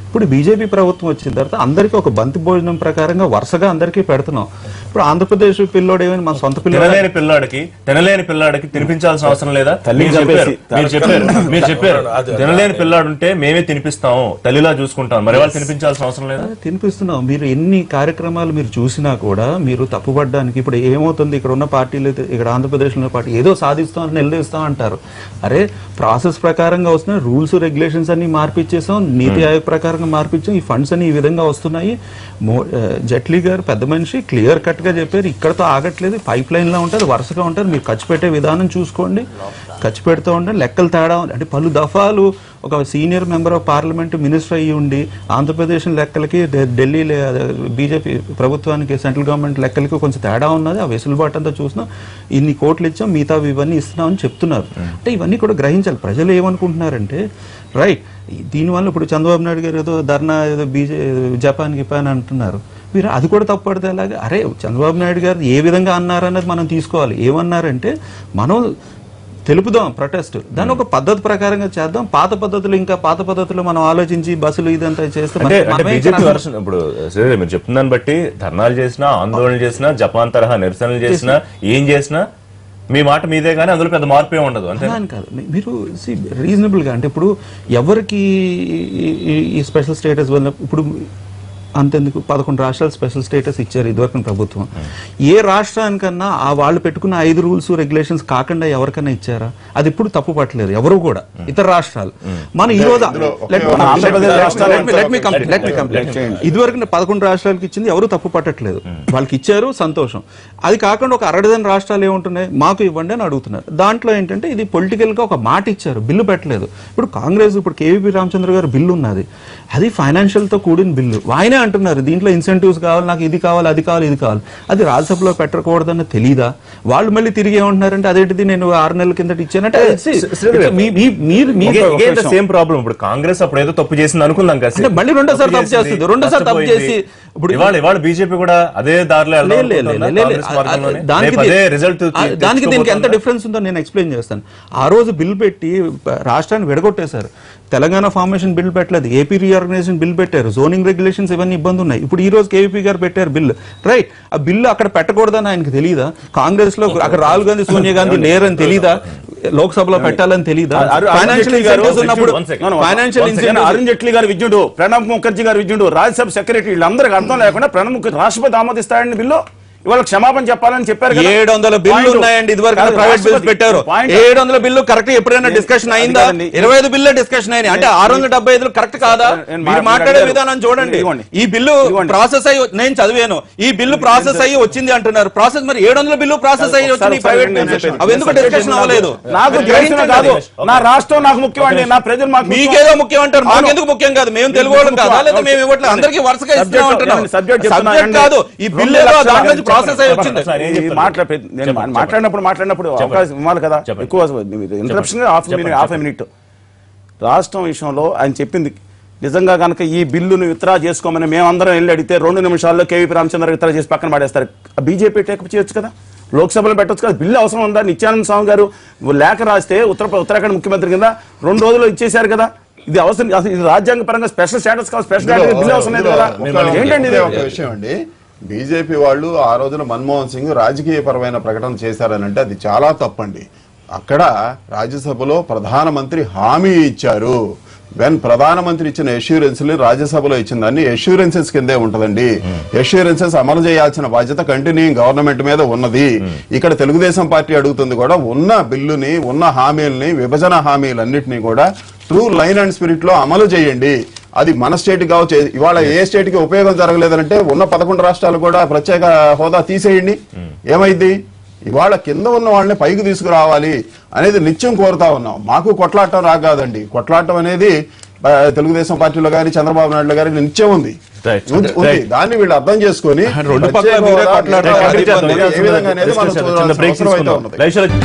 ఇప్పుడు బీజేపీ ప్రభుత్వం వచ్చిన తర్వాత అందరికీ ఒక బంతి భోజనం ప్రకారంగా వరుసగా అందరికీ పెడుతున్నాం ఇప్పుడు ఆంధ్రప్రదేశ్ పిల్లోడు ఏమైనా మన సొంత పిల్లడు తినలేని పిల్లాడికి తినలేని పిల్లాడికి తినిపించాల్సిన అవసరం లేదా తల్లిని మీరు చెప్పారు చంపేసి, మీరు చెప్పారు మీరు చెప్పారు అది- తినలేని పిల్లాడు ఉంటే మేమే తినిపిస్తాము తల్లిలా చూసుకుంటాం మరి వాళ్ళు తినిపించాల్సిన అవసరం లేదా తినిపిస్తున్నాం మీరు ఎన్ని కార్యక్రమాలు మీరు చూసినా కూడా మీరు తప్పుపడడానికి ఇప్పుడు ఏమవుతుంది ఇక్కడ ఉన్న పార్టీలు అయితే- ఇక్కడ ఆంధ్రప్రదేశ్లో ఉన్న పార్టీ ఏదో సాధిస్తాం నిలదీస్తాం అంటారు అరే ప్రాసెస్ ప్రకారంగా వస్తున్నాయి రూల్స్ రెగ్యులేషన్స్ అన్ని మార్పిచ్చేసాం నీతి ఆయోగ్ ప్రకారంగా మార్పిచ్చాం ఈ ఫండ్స్ అన్ని ఈ విధంగా వస్తున్నాయి మో- ఆ, జైట్లీ గారు పెద్ద మనిషి క్లియర్ కట్ గా చెప్పారు ఇక్కడతో ఆగట్లేదు పైప్ లైన్ లో ఉంటుంది వరుసగా ఉంటుంది మీరు ఖర్చు పెట్టే విధానం చూసుకోండి ఖర్చు పెడుతూ ఉండండి లెక్కలు తేడా ఉంది. అంటే పలు దఫాలు ఒక senior member of parliament minister అయ్యి ఉండి ఆంధ్రప్రదేశ్ లెక్కలకి ఢి- ఢిల్లీ బీజేపీ ప్రభుత్వానికి సెంట్రల్ గవర్నమెంట్ లెక్కలకి కొంచెం తేడా ఉన్నది ఆ వెసులుబాటు అంతా చూసినా ఇన్ని కోట్లు ఇచ్చాం మిగతా ఇవన్నీ ఇస్తున్నామని చెప్తున్నారు అంటే ఇవన్నీ కూడా గ్రహించాలి ప్రజలు ఏమనుకుంటున్నారంటే రైట్ దీనివల్ల ఇప్పుడు చంద్రబాబు నాయుడు గారు ఏదో ధర్నా ఏదో బీజే జపాన్ గిపాన్ అంటున్నారు మీరు అది కూడా తప్పడితే ఎలాగా అరే చంద్రబాబు నాయుడు గారు ఏ విధంగా అన్నారన్నది మనం తీసుకోవాలి ఏమన్నారంటే మనం తెలుపుదాం ప్రొటెస్ట్ దాన్ని ఒక పద్ధతి ప్రకారంగా చేద్దాం పాత పద్ధతులు ఇంకా పాత పద్ధతులు మనం ఆలోచించి బస్సులు ఇదంతా చేస్తే అంటే మనకి- అంటే మనమే బీజేపీ ఇక్కడ- వర్షన్ ఇప్పుడు శ్రీధర్ మీరు చెప్తున్న దాన్ని బట్టి ధర్నాలు చేసినా ఆందోళనలు చేసినా జపాన్ తరహా నిరసనలు చేసినా ఏం చేసినా మీ మాట మీదే కానీ అందులో పెద్ద మార్పు ఏమి ఉండదు అంతే అలా అని కాదు మీ- మీరు రీజనబుల్ గా అంటే ఇప్పుడు ఎవరికి ఈ- ఈ- ఈ స్పెషల్ స్టేటస్ వల్ల ఇప్పుడు అంతెందుకు పదకొండు రాష్ట్రాలు స్పెషల్ స్టేటస్ ఇచ్చారు ఇదివరకు ప్రభుత్వం ఏ రాష్ట్రానికన్నా ఆ వాళ్ళు పెట్టుకున్న ఐదు రూల్స్ రెగ్యులేషన్స్ కాకుండా ఎవరికైనా ఇచ్చారా అది ఇప్పుడు తప్పు పట్టలేదు ఎవరు కూడా ఇతర రాష్ట్రాలు మన ఈ రోజు ఇందులో ఒకే Let me- ఒక ఆంధ్రప్రదేశ్ విషయం రాష్ట్రాలు చెప్తాను. let me complete, let me complete. ఇదివరకు పదకొండు రాష్ట్రాలకి ఇచ్చింది ఎవరు తప్పు పట్టట్లేదు వాళ్ళకి ఇచ్చారు సంతోషం అది కాకుండా ఒక అరడజన్ రాష్ట్రాలు ఏముంటున్నాయి మాకు ఇవ్వండి అని అడుగుతున్నారు దాంట్లో ఏంటంటే ఇది పొలిటికల్ గా ఒక మాట ఇచ్చారు బిల్లు పెట్టలేదు ఇప్పుడు కాంగ్రెస్ ఇప్పుడు కేవీపీ రామచంద్ర గారు బిల్లు ఉన్నది అది ఫైనాన్షియల్ తో కూడిన బిల్లు ఆయనే అంటున్నారు దీంట్లో ఇన్సెంటివ్స్ కావాలి నాకు ఇది కావాలి అది కావాలి ఇది కావాలి అది రాజ్యసభలో పెట్టకూడదని తెలీదా వాళ్ళు మళ్ళీ తిరిగి ఏమంటున్నారంటే అదేంటిది నేను ఆరు నెలల కిందట ఇచ్చానంటే see, శ్రీధర్ గారు, మీ- మీ- మీరు మీరు సేమ్ ప్రాబ్లం ఇప్పుడు కాంగ్రెస్ అప్పుడు ఏదో తప్పు చేసింది అనుకుందాం కదా అంటే మళ్ళీ రెండోసారి తప్పు చేస్తుంది. రెండోసారి తప్పు చేసి ఇప్పుడు- ఇవాళ ఇవాళ బీజేపీ కూడా అదే దారిలో వెళ్దాం లే, లే, లే, అనుకుంటుందా? లే, లే, కాంగ్రెస్ మార్గంలోనే? దానికి రేపు అదే దీ- రిజల్ట్ ఆ, దానికి దీనికి ఎంత డిఫరెన్స్ ఉందో నేను ఎక్స్ప్లెయిన్ చేస్తాను ఆ రోజు బిల్ పెట్టి ప- రాష్ట్రాన్ని విడగొట్టేశారు తెలంగాణ ఫార్మేషన్ బిల్ పెట్టలేదు ఏపీ రీఆర్గనైజేషన్ బిల్ పెట్టారు జోనింగ్ రెగ్యులేషన్స్ ఇవన్నీ ఇబ్బంది ఉన్నాయి ఇప్పుడు ఈ రోజు కేవీపీ గారు పెట్టారు బిల్ రైట్ ఆ బిల్లు అక్కడ పెట్టకూడదని ఆయనకు తెలియదా కాంగ్రెస్ లో అక్కడ రాహుల్ గాంధీ సోనియా గాంధీ లేరని తెలీదా లోక్సభలో పెట్టాలని తెలీదా అరు- అరుణ్ ఫైనాన్షియల్ జైట్లీ గారు ఇన్సెంటివ్స్ ఉన్నప్పుడు one second. No, no, financial one second. Incentives Arun Jaitley గారు విద్యుడు ప్రణబ్ ముఖర్జీ గారు విద్యుడు రాజ్యసభ సెక్రటరీ వీళ్ళందరికీ అర్థం లేకుండా ప్రణబ్ ముఖర్జీ రాష్ట్రపతి ఆమోదిస్తాడని బిల్లు ఇవాళ క్షమాపణ చెప్పాలని చెప్పారు కదా. ఏడు వందల బిల్లు Point. ఉన్నాయండి ఇదివరకు కాదు, ప్రైవేట్ బిల్స్ రాష్ట్రపతి. పెట్టారు Point. ఏడు వందల బిల్లు కరెక్ట్ ఎప్పుడైనా డిస్కషన్ అది అయిందా కాదండి. ఇరవై ఐదు బిల్లు డిస్కషన్ అయినాయి అంటే ఆరు వందల డెబ్బై ఐదు కరెక్ట్ కాదా నేను మీరు మా- మాట్లాడే అడిగారు. విధానం చూడండి ఇదిగోండి. ఈ బిల్లు ఇదిగోండి. ప్రాసెస్ అయ్యి నేను చదివాను ఈ బిల్లు ప్రాసెస్ అయ్యి వచ్చింది అంటున్నారు ప్రాసెస్ మరి ఏడు వందల బిల్లు ప్రాసెస్ అయ్యి ఒకసారి వచ్చింది ప్రైవేట్ నేను బిల్స్ చెప్పేది. అవి ఎందుకు నేను డిస్కషన్ చెప్పేది అవ్వలేదు నాకు మీరు దేశం గ్రహించండి కాదు అది. నా రాష్ట్రం నాకు ముఖ్యం అండి నా ప్రజలు మాకు ముఖ్యం. మీకేదో ముఖ్యం అంటారు మాకు అవును. ఎందుకు ముఖ్యం కాదు మేము తెలుగు వాళ్ళం కాదా లేదా మేము ఇవ్వట్లేదు అందరికీ వరుసగా ఇస్తున్నాం Subject- అంటున్నాం నేను subject చెప్తున్నా, సబ్జెక్ట్ అండి. కాదు ఈ రెండు బిల్లు ఏదో లక్షల దాంట్లో నుంచి చెప్పండి, ప్రాసెస్ అయ్యి వచ్చింది సార్, ఏం ఈ చెప్తారు? మాట్లా- నేను చెప్పండి, మాట్లాడినప్పుడు మాట్లాడినప్పుడు అవకాశం ఇవ్వాలి కదా చెప్పండి. ఎక్కువ interruption half minute half minute రాష్ట్రం విషయంలో ఆయన చెప్పింది నిజంగా కనుక ఈ బిల్లును విత్డ్రా చేసుకోమని మేమందరం వెళ్ళి అడిగితే రెండు నిమిషాల్లో కేవీపీ రామచంద్ర విత్డ్రా చేసి పక్కన పడేస్తారు బీజేపీ టేకప్ చేయొచ్చు కదా లోక్సభలో పెట్టొచ్చు కదా బిల్లు అవసరం ఉందా నిత్యానంద స్వామి గారు లేఖ రాస్తే ఉత్తర ఉత్తరాఖండ్ ముఖ్యమంత్రి కింద రెండు రోజులు ఇచ్చేశారు కదా ఇది అవసరం అసలు ఇది రాజ్యాంగ పరంగా స్పెషల్ స్టేటస్ కాదు స్పెషల్ ఇందులో- బిల్లు అవసరం లేదు కదా ఇందులో ఒక- ఏంటండి ఒకే ఇది ఒక విషయం అండి బీజేపీ వాళ్ళు ఆ రోజున మన్మోహన్ సింగ్ రాజకీయ పరమైన ప్రకటన చేశారనంటే అది చాలా తప్పండి అక్కడ రాజ్యసభలో ప్రధానమంత్రి హామీ ఇచ్చారు వెన్ ప్రధానమంత్రి ఇచ్చిన ఎష్యూరెన్స్ రాజ్యసభలో ఇచ్చిన దాన్ని ఎష్యూరెన్సెస్ కిందే ఉంటదండి ఎష్యూరెన్సెస్ అమలు చేయాల్సిన బాధ్యత కంటిన్యూయింగ్ గవర్నమెంట్ మీద ఉన్నది ఇక్కడ తెలుగుదేశం పార్టీ అడుగుతుంది కూడా ఉన్న బిల్లుని ఉన్న హామీలని విభజన హామీలన్నింటినీ కూడా ట్రూ లైన్ అండ్ స్పిరిట్ లో అమలు చేయండి అది మన స్టేట్ కావచ్చు ఇవాళ ఏ స్టేట్ కి ఉపయోగం జరగలేదంటే ఉన్న పదకొండు రాష్ట్రాలు కూడా ప్రత్యేక హోదా తీసేయండి ఏమైంది ఇవాళ కింద ఉన్న వాళ్ళని పైకి తీసుకురావాలి అనేది నిత్యం కోరుతా ఉన్నాం మాకు కొట్లాటం రాకాదండి కొట్లాటం అనేది ఆ, తెలుగుదేశం పార్టీలో కానీ చంద్రబాబు నాయుడు గారి నిత్యం ఉంది Right. ఉంది- ఉంది. Right. దాన్ని వీళ్ళు అర్థం చేసుకొని రెండు పక్కల ప్రత్యేక మీరే హోదా, కొట్లాడారు. మిగతా అది ఇబ్బంది ఇబ్బంది. ఏ విధంగా అనేది మనం చిన్న చూడాల్సిన బ్రేక్ అవసరం అయితే తీసుకుందాం ఉన్నది. లైవ్ షోలో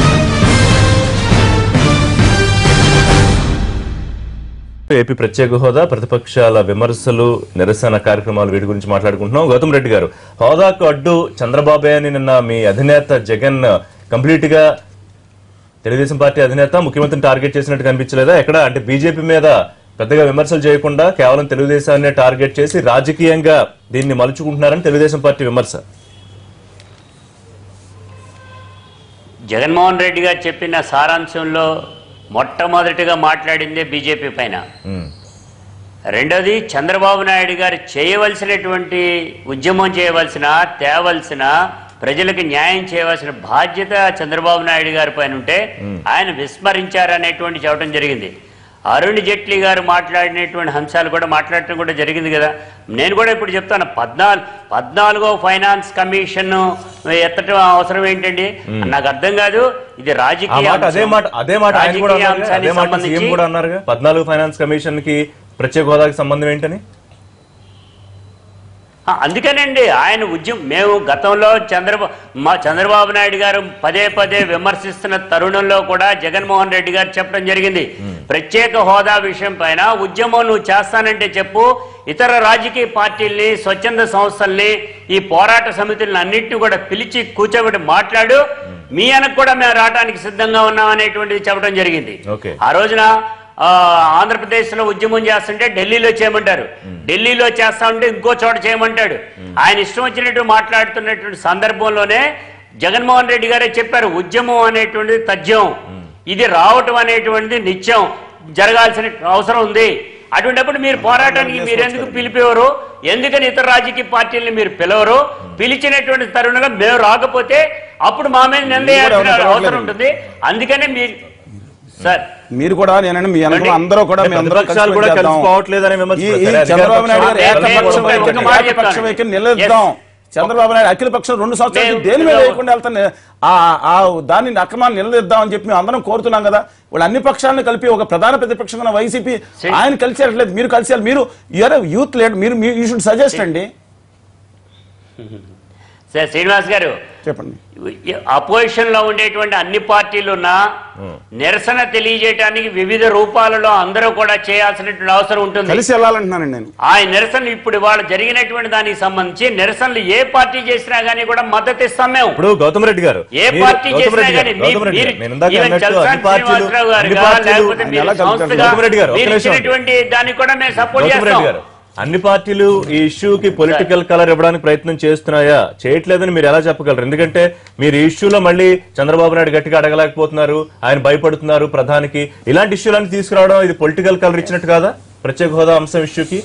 ఏపీ ప్రత్యేక హోదా ప్రతిపక్షాల విమర్శలు నిరసన కార్యక్రమాలు వీటి గురించి మాట్లాడుకుంటున్నాం గౌతమ్ రెడ్డి గారు హోదాకు అడ్డు చంద్రబాబే అని నిన్న మీ అధినేత జగన్ కంప్లీట్ గా తెలుగుదేశం పార్టీ అధినేత ముఖ్యమంత్రిని టార్గెట్ చేసినట్టు కనిపించలేదా ఎక్కడ అంటే బీజేపీ మీద పెద్దగా విమర్శలు చేయకుండా కేవలం తెలుగుదేశాన్ని టార్గెట్ చేసి రాజకీయంగా దీన్ని మలుచుకుంటున్నారని తెలుగుదేశం పార్టీ విమర్శ జగన్మోహన్ రెడ్డి గారు చెప్పిన సారాంశంలో మొట్టమొదటిగా మాట్లాడిందే బీజేపీ పైన ఉమ్. రెండోది చంద్రబాబు నాయుడు గారు చేయవలసినటువంటి ఉద్యమం చేయవలసిన తేవలసిన ప్రజలకు న్యాయం చేయవలసిన బాధ్యత చంద్రబాబు నాయుడు గారి పైన ఉంటే ఆయన విస్మరించారనేటువంటి చెప్పడం జరిగింది అరుణ్ జైట్లీ గారు మాట్లాడినటువంటి అంశాలు కూడా మాట్లాడటం కూడా జరిగింది కదా నేను కూడా ఇప్పుడు చెప్తాను పద్నాలుగు పద్నాలుగో ఫైనాన్స్ కమిషన్ ఎత్తటం అవసరం ఏంటండి నాకు అర్థం కాదు ఇది ఆ రాజకీయ మాట అదే అంశం. మాట అదే మాట ఆయన కూడా రాజకీయ అన్నారు కదా, అదే అంశానికి మాట సీఎం సంబంధించి కూడా అన్నారుగా పద్నాలుగు ఫైనాన్స్ కమిషన్ కి ప్రత్యేక హోదాకి సంబంధం ఏంటని ఆ, అందుకేనండి ఆయన ఉద్యమం మేము గతంలో చంద్రబాబు మా చంద్రబాబు నాయుడు గారు పదే పదే విమర్శిస్తున్న తరుణంలో కూడా జగన్మోహన్ రెడ్డి గారు చెప్పడం జరిగింది ప్రత్యేక హోదా విషయం పైన ఉద్యమం నువ్వు చేస్తానంటే చెప్పు ఇతర రాజకీయ పార్టీల్ని స్వచ్ఛంద సంస్థల్ని ఈ పోరాట సమితులను అన్నింటినీ కూడా పిలిచి కూర్చోబెట్టి మాట్లాడు మీ వెనక కూడా మేము రావడానికి సిద్ధంగా ఉన్నాం అనేటువంటిది చెప్పడం జరిగింది ఓకే. ఆ రోజున ఆ, ఆంధ్రప్రదేశ్లో ఉద్యమం చేస్తుంటే ఢిల్లీలో చేయమంటారు ఢిల్లీలో చేస్తా ఉంటే ఇంకో చోట చేయమంటాడు ఆయన ఇష్టం వచ్చినట్టు మాట్లాడుతున్నటువంటి సందర్భంలోనే జగన్మోహన్ రెడ్డి గారే చెప్పారు ఉద్యమం అనేటువంటిది తథ్యం ఇది రావటం అనేటువంటిది నిత్యం జరగాల్సిన అవసరం ఉంది అటువంటిప్పుడు మీరు పోరాటానికి మీరు ఎందుకు పిలిపేవారు ఎందుకని ఇతర రాజకీయ పార్టీలను మీరు పిలవరు పిలిచినటువంటి తరుణంలో మేము రాకపోతే అప్పుడు మా మీద నిందేయాల్సిన అవసరం ఉంటుంది అందుకనే మీరు సార్ మీరు కూడా నేనండి మీ అందరూ అందరూ కూడా మీ అందరూ ప్రతిపక్షాలు కూడా కలిసి పనిచేద్దాం. కలిసిపోవట్లేదనే విమర్శ ఈ- ఈ చేస్తారు. చంద్రబాబు నాయుడు గారు నేను- ఏకపక్ష నేను వైఖరి ఒక మాట ఏకపక్ష చెప్తాను. వైఖరి నిలదీద్దాం చంద్రబాబు నాయుడు అఖిల పక్షం రెండు సంవత్సరాలు మేము- దేని మీద వేయకుండా వెళ్తాను ఆ ఆ దాన్ని అక్రమాన్ని నిలదీద్దాం అని చెప్పి మేము అందరం కోరుతున్నాం కదా వాళ్ళు అన్ని పక్షాలను కలిపి ఒక ప్రధాన ప్రతిపక్షంగా వైసీపీ సరే. ఆయన కలిసి వెళ్ళట్లేదు మీరు కలిసి వెళ్ళాలి. మీరు యూఆర్ యూత్ లీడర్ మీరు యూ షుడ్ సజెస్ట్ అండి సార్ శ్రీనివాస్ గారు చెప్పండి అపోజిషన్ లో ఉండేటువంటి అన్ని పార్టీలున్నా నిరసన తెలియజేయడానికి వివిధ రూపాలలో అందరూ కూడా చేయాల్సినటువంటి అవసరం ఉంటుంది కలిసి వెళ్ళాలంటున్నానండి నేను ఆ నిరసన ఇప్పుడు ఇవాళ జరిగినటువంటి దానికి సంబంధించి నిరసనలు ఏ పార్టీ చేసినా గానీ కూడా మద్దతు ఇస్తాం మేము ఇప్పుడు గౌతమ్ రెడ్డి గారు ఏ మీరు- పార్టీ గౌతమ్ చేసినా రెడ్డి గారు, గానీ గౌతమ్ రెడ్డి గారు, మీరు- నేను ఇందాక ఈవెన్ అన్నట్టు చలసాని అన్ని పార్టీలు శ్రీనివాసరావు అన్ని గారుగా, పార్టీలు లేకపోతే ఆయన మీరు ఎలా కలుపుతారు? సంస్థగా గౌతమ్ రెడ్డి గారు, ఒక్క మీరు నిమిషం. ఇచ్చినటువంటి దానికి కూడా మేము సపోర్ట్ గౌతమ్ రెడ్డి చేస్తాం గారు అన్ని పార్టీలు ఈ ఇష్యూకి పొలిటికల్ కలర్ ఇవ్వడానికి ప్రయత్నం చేస్తున్నాయా చేయట్లేదని మీరు ఎలా చెప్పగలరు ఎందుకంటే మీరు ఈ ఇష్యూలో మళ్ళీ చంద్రబాబు నాయుడు గట్టిగా అడగలేకపోతున్నారు ఆయన భయపడుతున్నారు ప్రధానికి ఇలాంటి ఇష్యూలన్నీ తీసుకురావడం ఇది పొలిటికల్ కలర్ ఇచ్చినట్టు కాదా ప్రత్యేక హోదా అంశం ఇష్యూకి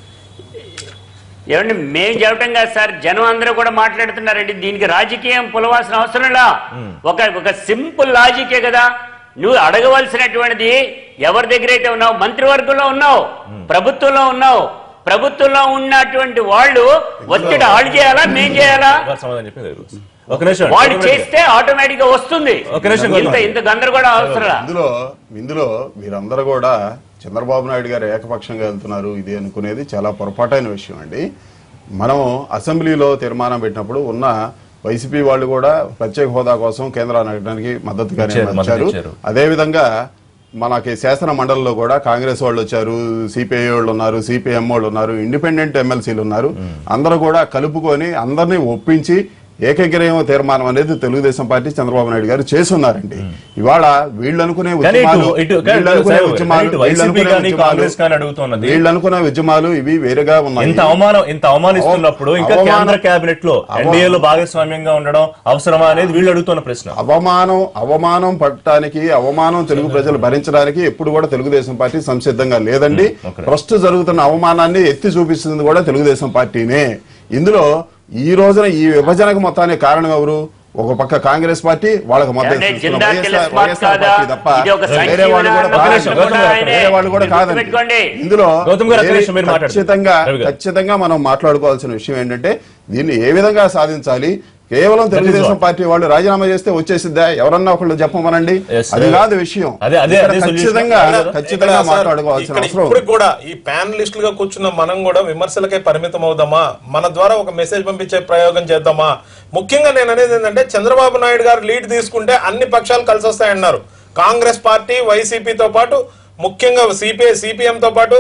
ఏమండి మేము చెప్పడం కాదు సార్ జనం అందరూ కూడా మాట్లాడుతున్నారండి దీనికి రాజకీయం పులవాల్సిన అవసరంలా ఒక ఒక సింపుల్ లాజికే కదా నువ్వు అడగవలసినటువంటిది ఎవరి దగ్గర అయితే ఉన్నావు మంత్రివర్గంలో ఉన్నావు ప్రభుత్వంలో ఉన్నావు ప్రభుత్వంలో ఉన్నటువంటి వాళ్ళు ఒత్తిడి ఆడు చేయాలా మేం చేయాలా వారు సమాధానం చెప్పేది ఒక నిమిషం వాళ్ళు గౌతమ్ రెడ్డి గారు. చేస్తే ఆటోమేటిక్ గా వస్తుంది ఒక నిమిషం ఇంత గౌతమ్. ఇంత గందరగోళం అవసరం ఇందులో ఇందులో మీరందరూ కూడా చంద్రబాబు నాయుడు గారు ఏకపక్షంగా వెళ్తున్నారు ఇది అనుకునేది చాలా పొరపాటైన విషయం అండి మనం అసెంబ్లీలో తీర్మానం పెట్టినప్పుడు ఉన్న వైసీపీ వాళ్ళు కూడా ప్రత్యేక హోదా కోసం కేంద్రాన్ని అడగడానికి మద్దతుగానే ఇచ్చారు, మద్దతు వచ్చారు ఇచ్చారు. అదే విధంగా మనకి శాసన మండలిలో కూడా కాంగ్రెస్ వాళ్ళు వచ్చారు సిపిఐ వాళ్ళు ఉన్నారు సిపిఎం వాళ్ళు ఉన్నారు ఇండిపెండెంట్ ఎమ్మెల్సీలు ఉన్నారు అందరూ కూడా కలుపుకొని అందరినీ ఒప్పించి ఏకగ్రీవం తీర్మానం అనేది తెలుగుదేశం పార్టీ చంద్రబాబు నాయుడు గారు చేస్తున్నారండి ఇవాళ వీళ్ళు అనుకునే కానీ ఇటు- ఉద్యమాలు ఇటు- కానీ వీళ్ళు అనుకునే సార్, ఉద్యమాలు ఇటు వీళ్ళు వైసీపీ అనుకునే కానీ ఉద్యమాలు, కాంగ్రెస్ కానీ అడుగుతున్నది వీళ్ళు అనుకునే ఉద్యమాలు ఇవి వేరుగా ఉన్నాయి ఇంత అవమానం ఇంత అవమానిస్తున్నప్పుడు ఇంకా అవమానం- కేంద్ర కేబినెట్ లో అవమానం- ఎన్డీఏలో భాగస్వామ్యంగా ఉండడం అవసరమా అనేది వీళ్ళు అడుగుతున్న ప్రశ్న అవమానం అవమానం పట్టడానికి అవమానం తెలుగు ప్రజలు భరించడానికి ఎప్పుడు కూడా తెలుగుదేశం పార్టీ సంసిద్ధంగా లేదండి ఓకే. ప్రస్తుతం జరుగుతున్న అవమానాన్ని ఎత్తి చూపిస్తుంది కూడా తెలుగుదేశం పార్టీనే ఇందులో ఈ రోజున ఈ విభజనకు మొత్తానికి కారణం ఎవరు ఒక పక్క కాంగ్రెస్ పార్టీ వాళ్ళకి మద్దతు ఏమంటే ఇస్తున్న జిందా వైఎస్ఆర్- తిలస్మాత్ వైఎస్ఆర్ కాదా? పార్టీ తప్ప ఇది ఒక వేరే వాళ్ళు కూడా సంజీవన ఒక నిమిషం, కాదండి. గౌతమ్ గారు, ఆయనే. వేరే వాళ్ళు కూడా మీరు కాదండి గుర్తుపెట్టుకోండి. ఇందులో గౌతమ్ గారు, ఒక్క వేరే- నిమిషం మీరు మాట్లాడండి. ఖచ్చితంగా రవి గారు. ఖచ్చితంగా మనం మాట్లాడుకోవాల్సిన విషయం ఏంటంటే దీన్ని ఏ విధంగా సాధించాలి కేవలం తెలుగుదేశం what. పార్టీ వాళ్ళు రాజీనామా చేస్తే వచ్చేసిద్దా ఎవరన్నా ఒకళ్ళు చెప్పమనండి Yes, అది sir. కాదు విషయం అదే- అదే- ఇక్కడ అదే solution. ఖచ్చితంగా ఇక్కడ ఖచ్చితంగా ఇక్కడ సార్, మాట్లాడుకోవాల్సిన ఇక్కడ అవసరం ఇప్పుడు కూడా ఈ ప్యానలిస్టులుగా కూర్చున్న మనం కూడా విమర్శలకే పరిమితం అవుదామా మన ద్వారా ఒక మెసేజ్ పంపించే ప్రయోగం చేద్దామా ముఖ్యంగా నేను అనేది ఏంటంటే చంద్రబాబు నాయుడు గారు లీడ్ తీసుకుంటే అన్ని పక్షాలు కలిసి వస్తాయన్నారు కాంగ్రెస్ పార్టీ వైసీపీతో పాటు ముఖ్యంగా సిపిఐ సిపిఎం తో పాటు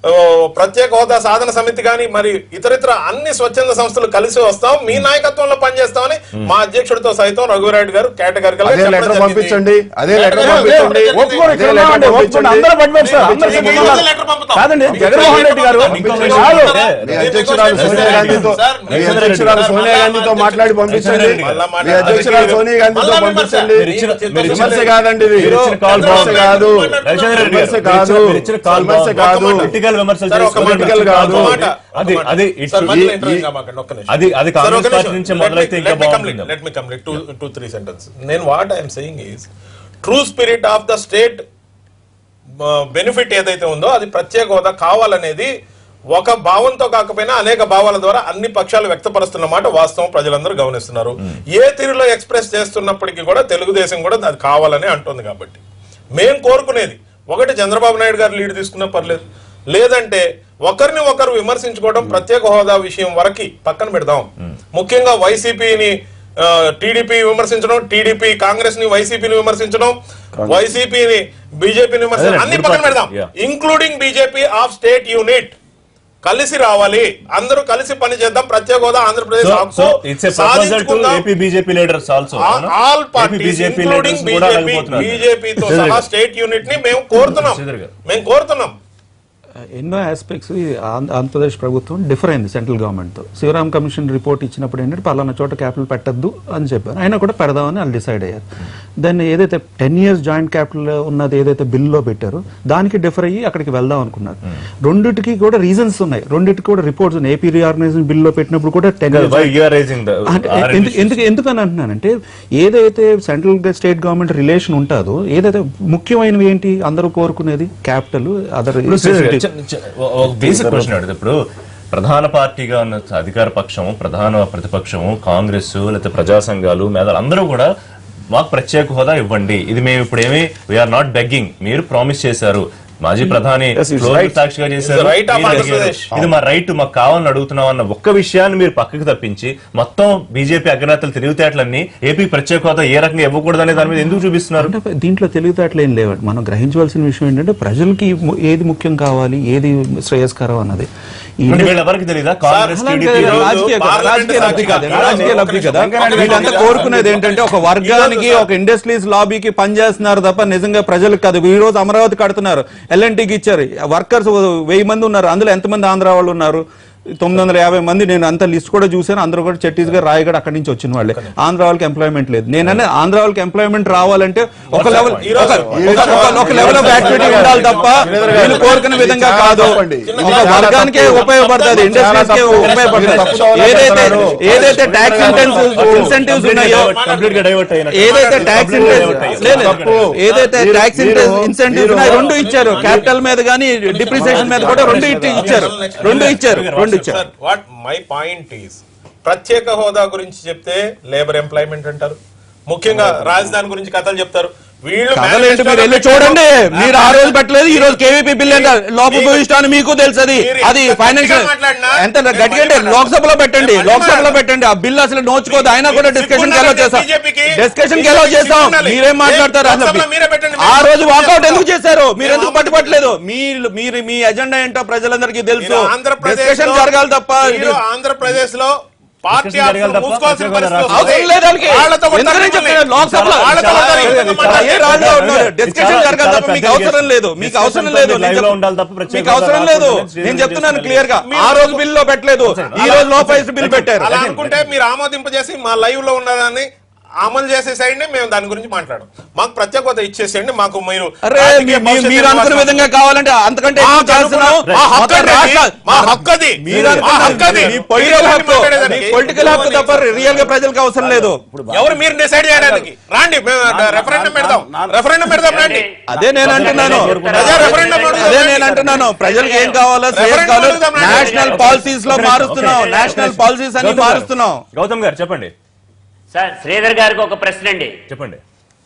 ఓ, ప్రత్యేక హోదా సాధన సమితి కానీ మరి ఇతరితర అన్ని స్వచ్ఛంద సంస్థలు కలిసి వస్తాం మీ నాయకత్వంలో పనిచేస్తామని మా అధ్యక్షుడితో సైతం రఘువీరాయుడు గారు కేటగిరికల్ అదే లెటర్ పంపించండి అదే లెటర్ అదే, పంపించండి అదే, ఒప్పుకోరు ఇక్కడ అదే లెటర్ ఉన్నామండి, ఒప్పుకోండి. పంపించండి. అందరూ పట్టుకోండి సార్, అందరూ మీకు పట్టుకోండి. ఈ రోజు లెటర్ పంపుతాం. కాదండి, మీకు జగన్మోహన్ ఈ రెడ్డి గారు రోజు ఇంకో పంపుతాం. విషయం కాదు. కాదు. మీ అధ్యక్షురాలు సోనియా గాంధీతో సార్, మీ మీరు అధ్యక్షురాలు సార్, సోనియా మళ్ళా గాంధీతో మాట్లాడండి. మాట్లాడి పంపించండి మళ్ళా మీ మాట్లాడండి. అధ్యక్షురాలు సోనియా గాంధీతో మళ్ళా పంపించండి మీరు ఇచ్చిన- మీరు ఇచ్చిన- విమర్శ కాదండి ఇది మీరు ఇచ్చిన కాల్ విమర్శ బాగుంది. కాదు రవిచంద్ర రెడ్డి విమర్శ గారు, కాదు మీరు ఇచ్చిన కాల్ విమర్శ బాగుంది. కాదు పొలిటికల్ విమర్శలు సార్, ఒక చేసుకోవడం మాట, పొలిటికల్ ఒక కాదు. మాట, ఒక అది- మాట. అది it సార్, should- మళ్ళీ ఈ- interrupt ఈ- కామాకండి, ఒక్క నిమిషం. అది- అది సార్, కాంగ్రెస్ ఒక్క పార్టీ నిమిషం. నుంచే Let me- మొదలైతే ఇంకా let me complete, బాగుంటుంది. let me complete. Two- two, three sentences. నేను what I'm saying is true spirit of the state benefit ఏదైతే ఉందో అది ప్రత్యేక హోదా కావాలనేది ఒక భావంతో కాకపోయినా అనేక భావాల ద్వారా అన్ని పక్షాలు వ్యక్తపరుస్తున్న మాట వాస్తవం ప్రజలందరూ గమనిస్తున్నారు ఏ తీరులో ఎక్స్ప్రెస్ చేస్తున్నప్పటికీ కూడా తెలుగుదేశం కూడా అది కావాలని అంటుంది కాబట్టి మేం కోరుకునేది ఒకటి చంద్రబాబు నాయుడు గారు లీడ్ తీసుకున్నా పర్లేదు లేదంటే ఒకరిని ఒకరు విమర్శించుకోవడం ప్రత్యేక హోదా విషయం వరకు పక్కన పెడదాం ముఖ్యంగా వైసీపీని టీడీపీ విమర్శించడం టీడీపీ కాంగ్రెస్ ని వైసీపీని విమర్శించడం వైసీపీని బీజేపీని విమర్శించడం అదే, అన్ని good పక్కన point. పెడదాం Yeah. Including BJP of state unit కలిసి రావాలి అందరూ కలిసి పని చేద్దాం ప్రత్యేక హోదా ఆంధ్రప్రదేశ్ So, హక్కు so it's a proposal to సాధించుకుందాం. AP BJP leaders also. ఆ- అవునా? All AP parties BJP including leaders కూడా బీజేపీ అడగబోతున్నారు. బీజేపీతో శ్రీధర్ సహా గారు. స్టేట్ యూనిట్ ని మేము కోరుతున్నాం శ్రీధర్ గారు. మేము కోరుతున్నాం ఎన్నో ఆస్పెక్ట్స్ ఆంధ్రప్రదేశ్ ప్రభుత్వం డిఫర్ అయింది సెంట్రల్ గవర్నమెంట్తో శివరామ్ కమిషన్ రిపోర్ట్ ఇచ్చినప్పుడు ఏంటంటే పలానా చోట క్యాపిటల్ పెట్టద్దు అని చెప్పారు అయినా కూడా పెడదామని వాళ్ళు డిసైడ్ అయ్యారు దాన్ని ఏదైతే టెన్ ఇయర్స్ జాయింట్ క్యాపిటల్ ఉన్నది ఏదైతే బిల్లో పెట్టారో దానికి డిఫర్ అయ్యి అక్కడికి వెళ్దాం అనుకున్నారు రెండిటికి కూడా రీజన్స్ ఉన్నాయి రెండిటికి కూడా రిపోర్ట్స్ ఉన్నాయి ఏపీ రీఆర్గనైజేషన్ బిల్లో పెట్టినప్పుడు కూడా ten Why you are raising the- అంటే our ఎందుకు issues? ఎందుకు ఎందుకని అంటున్నానంటే ఏదైతే సెంట్రల్ స్టేట్ గవర్నమెంట్ రిలేషన్ ఉంటుందో ఏదైతే ముఖ్యమైనవి ఏంటి అందరూ కోరుకునేది క్యాపిటల్ అదర్ ఇప్పుడు శ్రీధర్ గారు, చిన్న- చిన్న- ఒక బేసిక్ క్వశ్చన్ అడుగుతా ఇప్పుడు ప్రధాన పార్టీగా ఉన్న అధికార పక్షము ప్రధాన ప్రతిపక్షము కాంగ్రెస్ లేకపోతే ప్రజా సంఘాలు మేధాలు అందరూ కూడా మాకు ప్రత్యేక హోదా ఇవ్వండి ఇది మేము ఇప్పుడు ఏమి వీఆర్ నాట్ బెగ్గింగ్ మీరు ప్రామిస్ చేశారు మాజీ ప్రధాని Yes, it's ఫ్లోర్ right. సాక్షిగా చేశారు It's the right of మీరు అడిగారు. ఆంధ్రప్రదేశ్. ఇది మా రైట్ మాకు కావాలని అడుగుతున్నాం అన్న ఒక్క విషయాన్ని మీరు పక్కకు తప్పించి మొత్తం బీజేపీ అగ్రనేతలు తెలివితేటలన్నీ ఏపీ ప్రత్యేక హోదా ఏ రకంగా ఇవ్వకూడదు అనే దాని మీద ఎందుకు చూపిస్తున్నారు అంటే దీంట్లో తెలివితేటలు ఏం లేవు మనం గ్రహించవలసిన విషయం ఏంటంటే ప్రజలకి ము- ఏది ముఖ్యం కావాలి ఏది శ్రేయస్కరం అన్నది ఈ అంటే వీళ్ళెవరికి తెలియదా కాంగ్రెస్ అలాంటి టీడీపీ ఈరోజు రాజకీయ పార్లమెంట్ రాజకీయ లబ్ధి సాక్షిగా కాదు ఈరోజు రాజకీయ ఒక లబ్ధి నిమిషం, కదా ఒక నిమిషం, వీళ్ళంతా ఒక కోరుకునేది నిమిషం. ఏంటంటే ఒక వర్గానికి ఈరోజు ఒక ఇండస్ట్రీస్ లాబీకి పనిచేస్తున్నారు తప్ప నిజంగా ప్రజలకు కాదు ఈ రోజు అమరావతి కడుతున్నారు ఎల్ఎన్టీకి ఇచ్చారు వర్కర్స్ వెయ్యి మంది ఉన్నారు అందులో ఎంతమంది ఆంధ్ర వాళ్ళు ఉన్నారు తొమ్మిది వందల యాభై మంది నేను అంత లిస్ట్ కూడా చూశాను అందరూ కూడా ఛత్తీస్గఢ్ రాయగఢ్ అక్కడి నుంచి వచ్చిన వాళ్ళే ఆంధ్ర వాళ్ళకి ఎంప్లాయ్మెంట్ లేదు నేననే ఆంధ్ర వాళ్ళకి ఎంప్లాయ్మెంట్ రావాలంటే ఒక లెవెల్ ఈరోజు ఒక- ఒక- ఒక లెవెల్ ఆఫ్ యాక్టివిటీ ఉండాలి తప్ప వీళ్ళు కోరుకునే విధంగా కాదు ఒక వర్గానికే ఉపయోగపడుతుంది ఇండస్ట్రీస్ కే ఉపయోగపడుతుంది ఏదైతే ఏదైతే ట్యాక్స్ ఇన్సెంటివ్స్ ఉన్నాయో కంప్లీట్ గా డైవర్ట్ అయినట్టు. ఏదైతే ట్యాక్స్ Complete గా divert అయ్యారు. లేదు ఏదైతే మీరు- ట్యాక్స్ మీరు- ఇన్సెంటివ్స్ ఉన్నాయి రెండు ఇచ్చారు క్యాపిటల్ మీద కానీ డిప్రిసియేషన్ మీద కూడా రెండు ఇట్టి ఇచ్చారు రెండు ఇచ్చారు రెండు ఇచ్చారు sir what my point is ప్రత్యేక హోదా గురించి చెప్తే లేబర్ ఎంప్లాయ్మెంట్ అంటారు ముఖ్యంగా రాజధాని గురించి కథలు చెప్తారు వీళ్ళు కథలేంటి మీరు వెళ్ళి చూడండి మీరు ఆ రోజు పెట్టలేదు ఈ రోజు కేవీపీ బిల్ ఎంత లోపభూయిష్టాన్ని మీకు తెలుసు అది మీరు అది ఎంత ఫైనాన్షియల్ గట్టిగా మాట్లాడినా ఎంత నేను గట్టిగా అంటే మళ్ళీ లోక్సభలో పెట్టండి నేను మళ్ళీ లోక్సభలో మాట్లాడను. పెట్టండి ఆ బిల్ అసలు నోచుకోదు అయినా కూడా మీకు డిస్కషన్ సిగ్గు ఎలా ఉండాలి చేస్తాం బీజేపీకి. డిస్కషన్ ఎలా బీజేపీకి చేస్తాం సిగ్గు ఉండాలి. మీరేం మాట్లాడతారు ఏ అసలు లోక్సభలో మీరే పెట్టండి. ఆ రోజు మేము వాకౌట్ చేస్తాం. ఎందుకు చేశారు మీరు ఎందుకు మేము పట్టుబట్టలేదు మీరు మీరు మీ ఎజెండా ఏంటో ప్రజలందరికీ తెలుసు మీరు ఆంధ్రప్రదేశ్ డిస్కషన్ లో- జరగాలి తప్ప మీరు ఆంధ్రప్రదేశ్ లో పార్టీ Discussion జరగాలి ఆఫీసులు తప్ప మూసుకోవాల్సిన ప్రత్యేక పరిస్థితి హోదా వస్తుంది. అవసరం లేదు వాళ్ళకి. వాళ్ళతో కొడతారు ఎందుకని మిమ్మల్ని. చెప్తున్నారు? లోక్సభలో వాళ్ళతో చాలా- కొడతారు. చాలా- ఎందుకు చాలా- మాట్లాడతారు? ఏ రాజులో ఉన్నారు చాలా- డిస్కషన్ చాలా జరగాలి తప్ప పెద్ద మీకు అవసరం లేదు మీకు discussion అవసరం లేదు live నేను లో చెప్- ఉండాలి తప్ప ప్రత్యేక మీకు అవసరం హోదా లేదు రాకూడదు. నేను చెప్తున్నాను మీరు- క్లియర్ గా మీరు- ఆ రోజు బిల్లో పెట్టలేదు ఈ రోజు లో ప్రైస్ బిల్ పెట్టారు అలా అనుకుంటే మీరు ఆమోదింపజేసి మా లైవ్ లో ఉన్నదాన్ని అమలు చేసేసేయండి మేము దాని గురించి మాట్లాడడం మాకు ప్రత్యేక హోదా ఇచ్చేసేయండి మాకు మీరు అరే రాజకీయ మీ- మీ- భవిష్యత్తు మీరు అనుకున్న నిర్వాహకం- విధంగా కావాలంటే అంతకంటే ఎక్కువ మాకు చేస్తున్నాం అనుకున్న- మా హక్కు మొత్తం అండి అది. రాష్ట్ర- మా హక్కు అది. మీరు మా అనుకున్న హక్కు అది. మీ పొలిటికల్ మీరు హక్కు మాట్లాడేదానికి. మీ పొలిటికల్ హక్కు తప్ప రియల్ గా ప్రజలకు అవసరం లేదు ఎవరు మీరు డిసైడ్ చేయడానికి రాండి మేము రెఫరెండం పెడదాం రెఫరెండం పెడదాం రండి అదే నేను అంటున్నాను ప్రజా రెఫరెండం అడుగుదాం అదే రండి. నేను అంటున్నాను ప్రజలకు ఏం కావాలో శ్రేయస్ రెఫరెండం కావాలో అడుగుదాం రండి. నేషనల్ పాలసీస్ లో మారుస్తున్నాం నేషనల్ పాలసీస్ అన్ని గౌతమ్ గారు, మారుస్తున్నాం గౌతమ్ గారు చెప్పండి సార్ శ్రీధర్ గారికి ఒక ప్రశ్న అండి చెప్పండి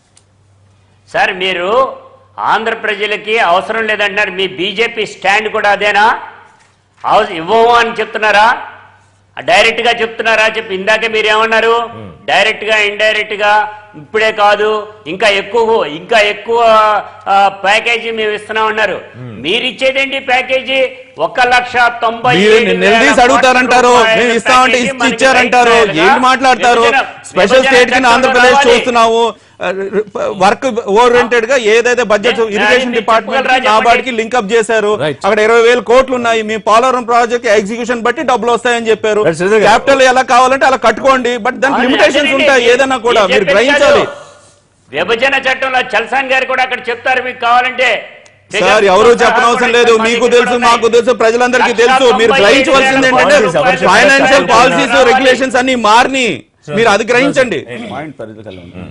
సార్ మీరు ఆంధ్ర ప్రజలకి అవసరం లేదంటున్నారు మీ బీజేపీ స్టాండ్ కూడా అదేనా అవ- ఇవ్వము అని చెప్తున్నారా డైరెక్ట్ గా చెప్తున్నారా చెప్పి ఇందాకే మీరు ఏమన్నారు డైరెక్ట్ గా ఇండైరెక్ట్ గా ఇప్పుడే కాదు ఇంకా ఎక్కువ ఇంకా ఎక్కువ ఆ, ప్యాకేజీ మేము ఇస్తున్నాం అన్నారు మీరు ఇచ్చేదేంటి ప్యాకేజీ ఒక లక్ష తొంభై మీరు ఏడు వేల నిలదీసి కోట్ల అడుగుతారంటారు రూపాయల మేము ఇస్తామంటే ప్యాకేజీ ఇచ్చి మనకి ఇచ్చారంటారు రైట్ ఏంటి మాట్లాడతారు విభజన- స్పెషల్ విభజన స్టేట్ కింద చట్టంలో ఆంధ్రప్రదేశ్ రావాలి. చూస్తున్నాము వర్క్ ఓరియంటెడ్ గా ఏదైతే బడ్జెట్ నేను- ఇరిగేషన్ నేను డిపార్ట్మెంట్ చెప్పుకోగలరా నాబార్డ్కి చెప్పండి. లింకప్ చేశారు Right. అక్కడ ఇరవై వేల కోట్లు ఉన్నాయి మీ పోలవరం ప్రాజెక్ట్ ఎగ్జిక్యూషన్ బట్టి డబ్బులు వస్తాయని చెప్పారు Right, శ్రీధర్ గారు. క్యాపిటల్ ఎలా కావాలంటే అలా కట్టుకోండి బట్ దానికి అవును, లిమిటేషన్స్ అదేనండి. ఉంటాయి ఏదైనా కూడా నేను మీరు చెప్పేది గ్రహించాలి కాదు. విభజన చట్టంలో చల్సాన్ గారు కూడా అక్కడ చెప్తారు మీకు కావాలంటే సార్ ఎవరు చెప్పనవసరం లేదు మీకు తెలుసు మాకు తెలుసు ప్రజలందరికీ తెలుసు మీరు గ్రహించవలసింది ఏంటంటే ఫైనాన్షియల్ పాలసీస్ రెగ్యులేషన్స్ అన్ని మారిని మీరు అది గ్రహించండి పాయింట్ పరిధిలో ఉంది.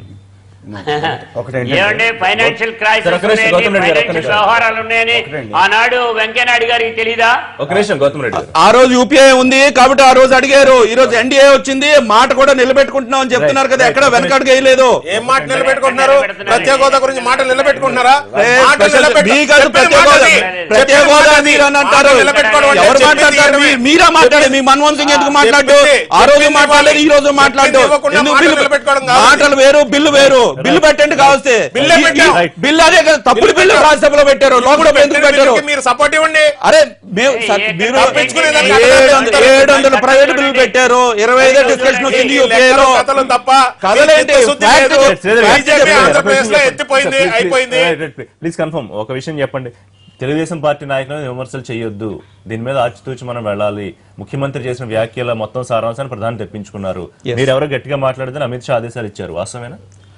ఏమంటే ఫైనాన్షియల్ క్రైసిస్ సార్, ఒక్క నిమిషం, ఉన్నాయని, గౌతమ్ రెడ్డి గారు, ఒక్క ఫైనాన్షియల్ నిమిషం. వ్యవహారాలు ఉన్నాయని ఆనాడు వెంకయ్యనాయుడు గారికి తెలీదా ఒక నిమిషం గౌతమ్ రెడ్డి గారు ఆ రోజు యూపీఐ ఉంది కాబట్టి ఆ రోజు అడిగారు ఈ రోజు ఎన్డీఏ వచ్చింది మాట కూడా నిలబెట్టుకుంటున్నాం అని చెప్తున్నారు కదా ఎక్కడ వెనకడుగు వేయలేదు ఏం మాట నిలబెట్టుకుంటున్నారు ప్రత్యేక హోదా గురించి మాట నిలబెట్టుకుంటున్నారా ఏ, మాటలు స్పెషల్- నిలబెట్టు- మీ కాదు చెప్పిన ప్రత్యేక మాట హోదా. అది. ప్రత్యేక చెప్పిన హోదా మాట అది. మీరు అని అంటారు మాటలు నిలబెట్టుకోవడం అంటే ఎవరు చెప్పింది మాట్లాడతారు ఇవ్వడమే. మీ- మీరా మాట్లాడే మీ మన్మోహన్ సింగ్ ఎందుకు మాట్లాడు చెప్పింది- ఆ రోజు చెప్పింది మాట్లాడలేదు ఈ రోజు చెప్పింది మాట్లాడు ఇవ్వకుండా ఎందుకు మాటలు బిల్లు- నిలబెట్టుకోవడం కాదు. మాటలు వేరు బిల్లు వేరు బిల్లు పెట్టండి కావస్తే బిల్లే ఈ- పెట్టాం. ఈ- బిల్లు అదే కదా తప్పుడు బిల్లు రాజ్యసభలో పెట్టారు లోపల ఎందుకు పెట్టారు మీరు సపోర్ట్ ఇవ్వండి అరే మేము ఏ, స- ఏ, మీరు తప్పించుకునేదానికి ఏడు అర్థం వందల- లేదు. ఏడు వందల ప్రైవేట్ బిల్లు పెట్టారు ఇరవై ఐదు డిస్కషన్ వచ్చింది ఈ యూపీఏలో లెక్కలు కథలు తప్ప కథలేంటి? మీ చిత్తశుద్ధి ఫ్యాక్ట్ లేదు. చెప్పు. శ్రీధర్ గారు, బీజేపీ చెప్పండి. ఆంధ్రప్రదేశ్ లో ఎత్తిపోయింది అయిపోయింది ప్లీజ్ కన్ఫర్మ్ ఒక విషయం చెప్పండి తెలుగుదేశం పార్టీ నాయకులను విమర్శలు చేయొద్దు దీని మీద ఆచితూచి మనం వెళ్ళాలి ముఖ్యమంత్రి చేసిన వ్యాఖ్యల మొత్తం సారాంశాన్ని ప్రధాని తెప్పించుకున్నారు Yes. మీరు ఎవరో గట్టిగా మాట్లాడితే అమిత్ షా ఆదేశాలు ఇచ్చారు వాస్తవేనా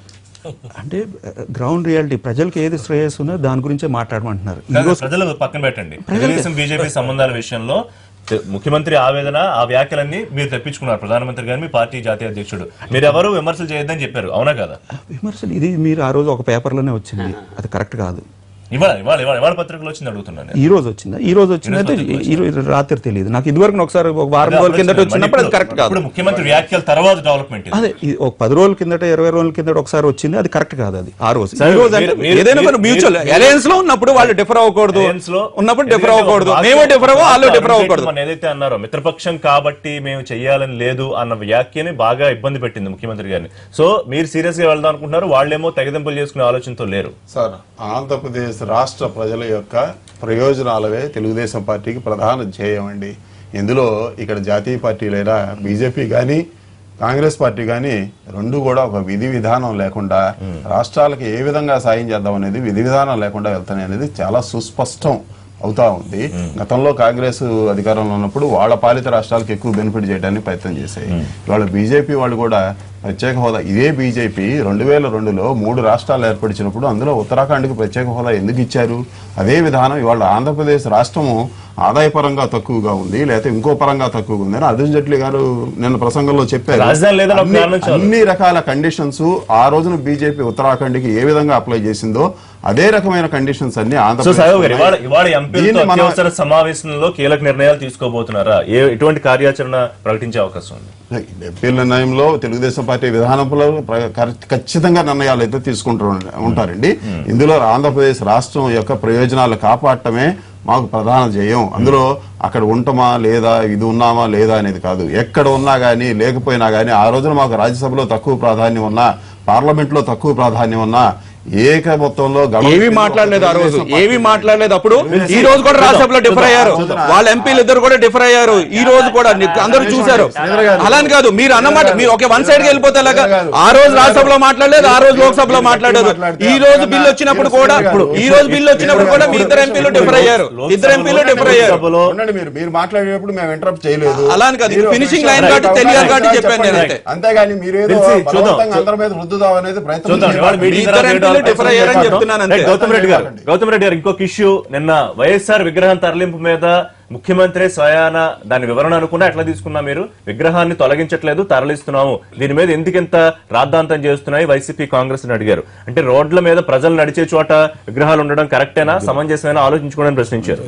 అంటే గ్రౌండ్ రియాలిటీ ప్రజలకు ఏది శ్రేయస్ ఉందో దాని గురించే మాట్లాడమంటున్నారు ఈ కాదు, రోజు ప్రజలు పక్కన పెట్టండి తెలుగుదేశం బీజేపీ సంబంధాల విషయంలో తె- ముఖ్యమంత్రి ఆవేదన ఆ వ్యాఖ్యలన్నీ మీరు తెప్పించుకున్నారు ప్రధానమంత్రి గారు మీ పార్టీ జాతీయ అధ్యక్షుడు మీరు ఎవరు విమర్శలు చేయొద్దని చెప్పారు అవునా కదా విమర్శలు ఇది మీరు ఆ రోజు ఒక పేపర్లోనే వచ్చింది అది కరెక్ట్ కాదు ఇవాళ ఇవాళ ఇవాళ ఇవాళ పత్రికలో వచ్చింది అడుగుతున్నాను నేను. ఈ రోజు వచ్చిందా ఈ రోజు వచ్చింది అయితే ఈ రోజు రాత్రి తెలియదు నాకు ఇదివరకు ఒకసారి ఒక వారం రోజుల కిందట మళ్ళీ వచ్చినప్పుడు అది ఇప్పుడు- కరెక్ట్ కాదు ఇప్పుడు ముఖ్యమంత్రి వ్యాఖ్యల తర్వాత డెవలప్మెంట్ ఇది. అదే ఇది ఒక పది రోజుల కిందట ఇరవై రోజుల కిందట ఒకసారి వచ్చింది అది కరెక్ట్ కాదు అది ఆ రోజు సరే, ఈ రోజు అంటే మీరు- మీరు- ఏదైనా మీరు- మ్యూచువల్ మీరు- అలయన్స్ లో ఉన్నప్పుడు వాళ్ళు డిఫర్ అవ్వకూడదు Alliance లో ఉన్నప్పుడు డిఫర్ ఎందుకంటే అవ్వకూడదు ఒక మేము వాక్యం- డిఫర్ అవ్వ వాళ్ళు వాక్యం డిఫర్ అవ్వకూడదు మనం ఏదైతే అన్నారో మిత్రపక్షం కాబట్టి మేము చెయ్యాలని లేదు అన్న వ్యాఖ్యని బాగా ఇబ్బంది పెట్టింది ముఖ్యమంత్రి గారిని సో మీరు సీరియస్ గా వెళ్దాం అనుకుంటున్నారు వాళ్ళేమో తెగదింపులు చేసుకునే ఆలోచనతో లేరు సార్ ఆంధ్రప్రదేశ్ రాష్ట్ర ప్రజల యొక్క ప్రయోజనాలవే తెలుగుదేశం పార్టీకి ప్రధాన ధ్యేయం అండి ఇందులో ఇక్కడ జాతీయ పార్టీలైనా బీజేపీ కానీ కాంగ్రెస్ పార్టీ కానీ రెండు కూడా ఒక విధి విధానం లేకుండా రాష్ట్రాలకు ఏ విధంగా సాయం చేద్దాం అనేది విధి విధానం లేకుండా వెళ్తాయి అనేది చాలా సుస్పష్టం అవుతా ఉంది గతంలో కాంగ్రెస్ అధికారంలో ఉన్నప్పుడు వాళ్ళ పాలిత రాష్ట్రాలకు ఎక్కువ బెనిఫిట్ చేయడానికి ప్రయత్నం చేశాయి ఇవాళ బీజేపీ వాళ్ళు కూడా ప్రత్యేక హోదా ఇదే బీజేపీ రెండు వేల రెండులో మూడు రాష్ట్రాలు ఏర్పరిచినప్పుడు అందులో ఉత్తరాఖండ్కి ప్రత్యేక హోదా ఎందుకు ఇచ్చారు అదే విధానం ఇవాళ ఆంధ్రప్రదేశ్ రాష్ట్రము ఆదాయపరంగా తక్కువగా ఉంది లేకపోతే ఇంకో పరంగా తక్కువగా ఉంది అని అర్జున్ జైట్లీ గారు నిన్న ప్రసంగంలో చెప్పారు రాజధాని లేదని ఒక అన్ని- కారణం చాలు. అన్ని రకాల కండిషన్స్ ఆ రోజున బీజేపీ ఉత్తరాఖండ్కి ఏ విధంగా అప్లై చేసిందో అదే రకమైన కండిషన్స్ అన్ని సో ఆంధ్రప్రదేశ్ సాయి గారు ఇవాళ ఉన్నాయి. ఇవాళ ఎంపీలతో దీన్ని మనం- అత్యవసర సమావేశంలో కీలక నిర్ణయాలు తీసుకోబోతున్నారా ఏ ఎటువంటి కార్యాచరణ ప్రకటించే అవకాశం ఉంది ఎంపీల నిర్ణయంలో తెలుగుదేశం పార్టీ విధానంలో ప్ర- ఖ- ఖచ్చితంగా నిర్ణయాలు అయితే తీసుకుంటూ ఉండ- ఉంటారండి ఇందులో ఆంధ్రప్రదేశ్ రాష్ట్రం యొక్క ప్రయోజనాలు కాపాడటమే మాకు ప్రధాన ధ్యేయం అందులో అక్కడ ఉంటామా లేదా ఇది ఉన్నామా లేదా అనేది కాదు ఎక్కడ ఉన్నా గానీ లేకపోయినా గానీ ఆ రోజున మాకు రాజ్యసభలో తక్కువ ప్రాధాన్యం ఉన్నా పార్లమెంట్ లో తక్కువ ప్రాధాన్యం ఉన్నా ఏక మొత్తంలో గడవ- ఏవి మాట్లాడలేదు ఆ రోజు తెలుగుదేశం ఏవి పార్టీ- మాట్లాడలేదు అప్పుడు ఈ రోజు కూడా రాజ్యసభలో డిఫర్ అయ్యారు వాళ్ళ ఎంపీలు ఇద్దరు కూడా డిఫర్ అయ్యారు ఈ రోజు కూడా ని- అందరూ చూశారు అలా అని కాదు మీరు అన్నమాట మీరు ఒకే వన్ సైడ్ కి వెళ్ళిపోతే ఎలాగా ఆ రోజు రాజ్యసభలో మాట్లాడలేదు ఆ రోజు లోక్సభలో మాట్లాడలేదు ఈ రోజు బిల్లు వచ్చినప్పుడు కూడా ఇప్పుడు ఈ రోజు బిల్లు వచ్చినప్పుడు కూడా మీ ఇద్దరు ఎంపీలు డిఫర్ అయ్యారు ఇద్దరు ఎంపీలు డిఫర్ అయ్యారు లోక్సభలో ఉండండి మీరు మీరు మాట్లాడేటప్పుడు మేము ఇంటరప్ట్ చేయలేదు అలా అని కాదు, ఇది మీరు finishing ఒక line నిమిషం కాబట్టి తెలియాలి కాబట్టి చెప్పండి. చెప్పాను నేను అంతే. అంతేగాని మీరు ఏదో తెలిసి చూద్దాం. బలవంతంగా అందరి మీద రుద్దుదాం అనేది ప్రయత్నం చూద్దాం ఇవాళ చేయకండి. మీటింగ్ ఇద్దరు తర్వాత ఎంపీలు ఏదో differ అయ్యారని మాట్లాడతాం. చెప్తున్నాను అంతే. రైట్, గౌతమ్ రెడ్డి గారు గౌతమ్ రెడ్డి గారు ఇంకొక ఇష్యూ నిన్న వైఎస్ఆర్ విగ్రహం తరలింపు మీద ముఖ్యమంత్రి స్వయాన దాని వివరణ అనుకున్నా ఎట్లా తీసుకున్నా మీరు విగ్రహాన్ని తొలగించట్లేదు తరలిస్తున్నాము దీని మీద ఎందుకింత రాద్ధాంతం చేస్తున్నాయి వైసీపీ కాంగ్రెస్ అని అడిగారు అంటే రోడ్ల మీద ప్రజలు నడిచే చోట విగ్రహాలు ఉండడం కరెక్టేనా సమంజసమైన ఆలోచించుకోవడం ప్రశ్నించారు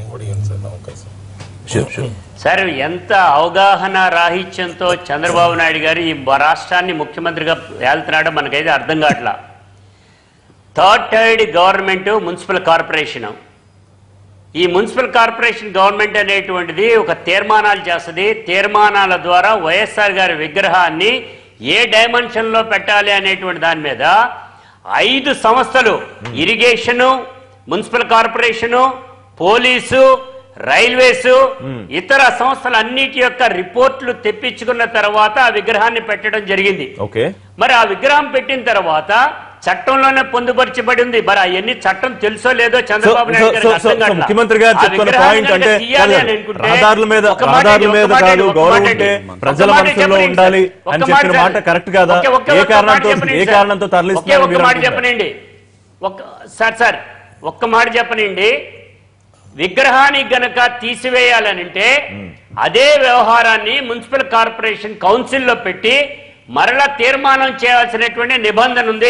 Sure, sure. సార్ ఎంత అవగాహన రాహిత్యంతో చంద్రబాబు నాయుడు గారు ఈ రాష్ట్రాన్ని ముఖ్యమంత్రిగా వెళ్తున్నాడో మనకైతే అర్థం కావట్లా third tiered government municipal corporation ఈ మున్సిపల్ కార్పొరేషన్ గవర్నమెంట్ అనేటువంటిది ఒక తీర్మానాలు చేస్తుంది తీర్మానాల ద్వారా వైఎస్ఆర్ గారి విగ్రహాన్ని ఏ డైమెన్షన్ లో పెట్టాలి అనేటువంటి దాని మీద ఐదు సంస్థలు irrigation municipal corporation police railways ఇతర సంస్థలన్నిటి యొక్క రిపోర్ట్లు తెప్పించుకున్న తర్వాత ఆ విగ్రహాన్ని పెట్టడం జరిగింది ఓకే మరి ఆ విగ్రహం పెట్టిన తర్వాత చట్టంలోనే పొందుపరచబడి ఉంది మరి అవన్నీ చట్టం తెలుసో లేదో చంద్రబాబు నాయుడు సో- గారికి సో- అర్థం సో కావట్లా. ముఖ్యమంత్రి గారు ఆ చెప్తున్న విగ్రహాన్ని పాయింట్ కనుక అంటే తీయాలి కాదు, అని అనుకుంటే- రహదారుల మీద ఒక్క మాట రహదారుల అండి, మీద ఒక్క మాట కాదు అండి, ఒక్క గౌరవం మాట ఉంటే అండి. ప్రజల ఒక్క మాట మనసులో చెప్పండి ఉండాలి సార్. అని ఒక్క చెప్పిన మాట మాట సార్. కరెక్ట్ కదా ఒకే- ఒకే ఏ ఒక్క మాట కారణంతో చెప్పండి ఏ సార్. కారణంతో ఒకే తరలిస్తున్నారు ఒక్క మీరు మాట అనుకుంటారు? చెప్పనండి ఒక్క సార్ సార్ ఒక్క మాట చెప్పనండి విగ్రహాన్ని గనక తీసివేయాలనంటే అదే వ్యవహారాన్ని మున్సిపల్ కార్పొరేషన్ కౌన్సిల్లో పెట్టి మరలా తీర్మానం చేయాల్సినటువంటి నిబంధన ఉంది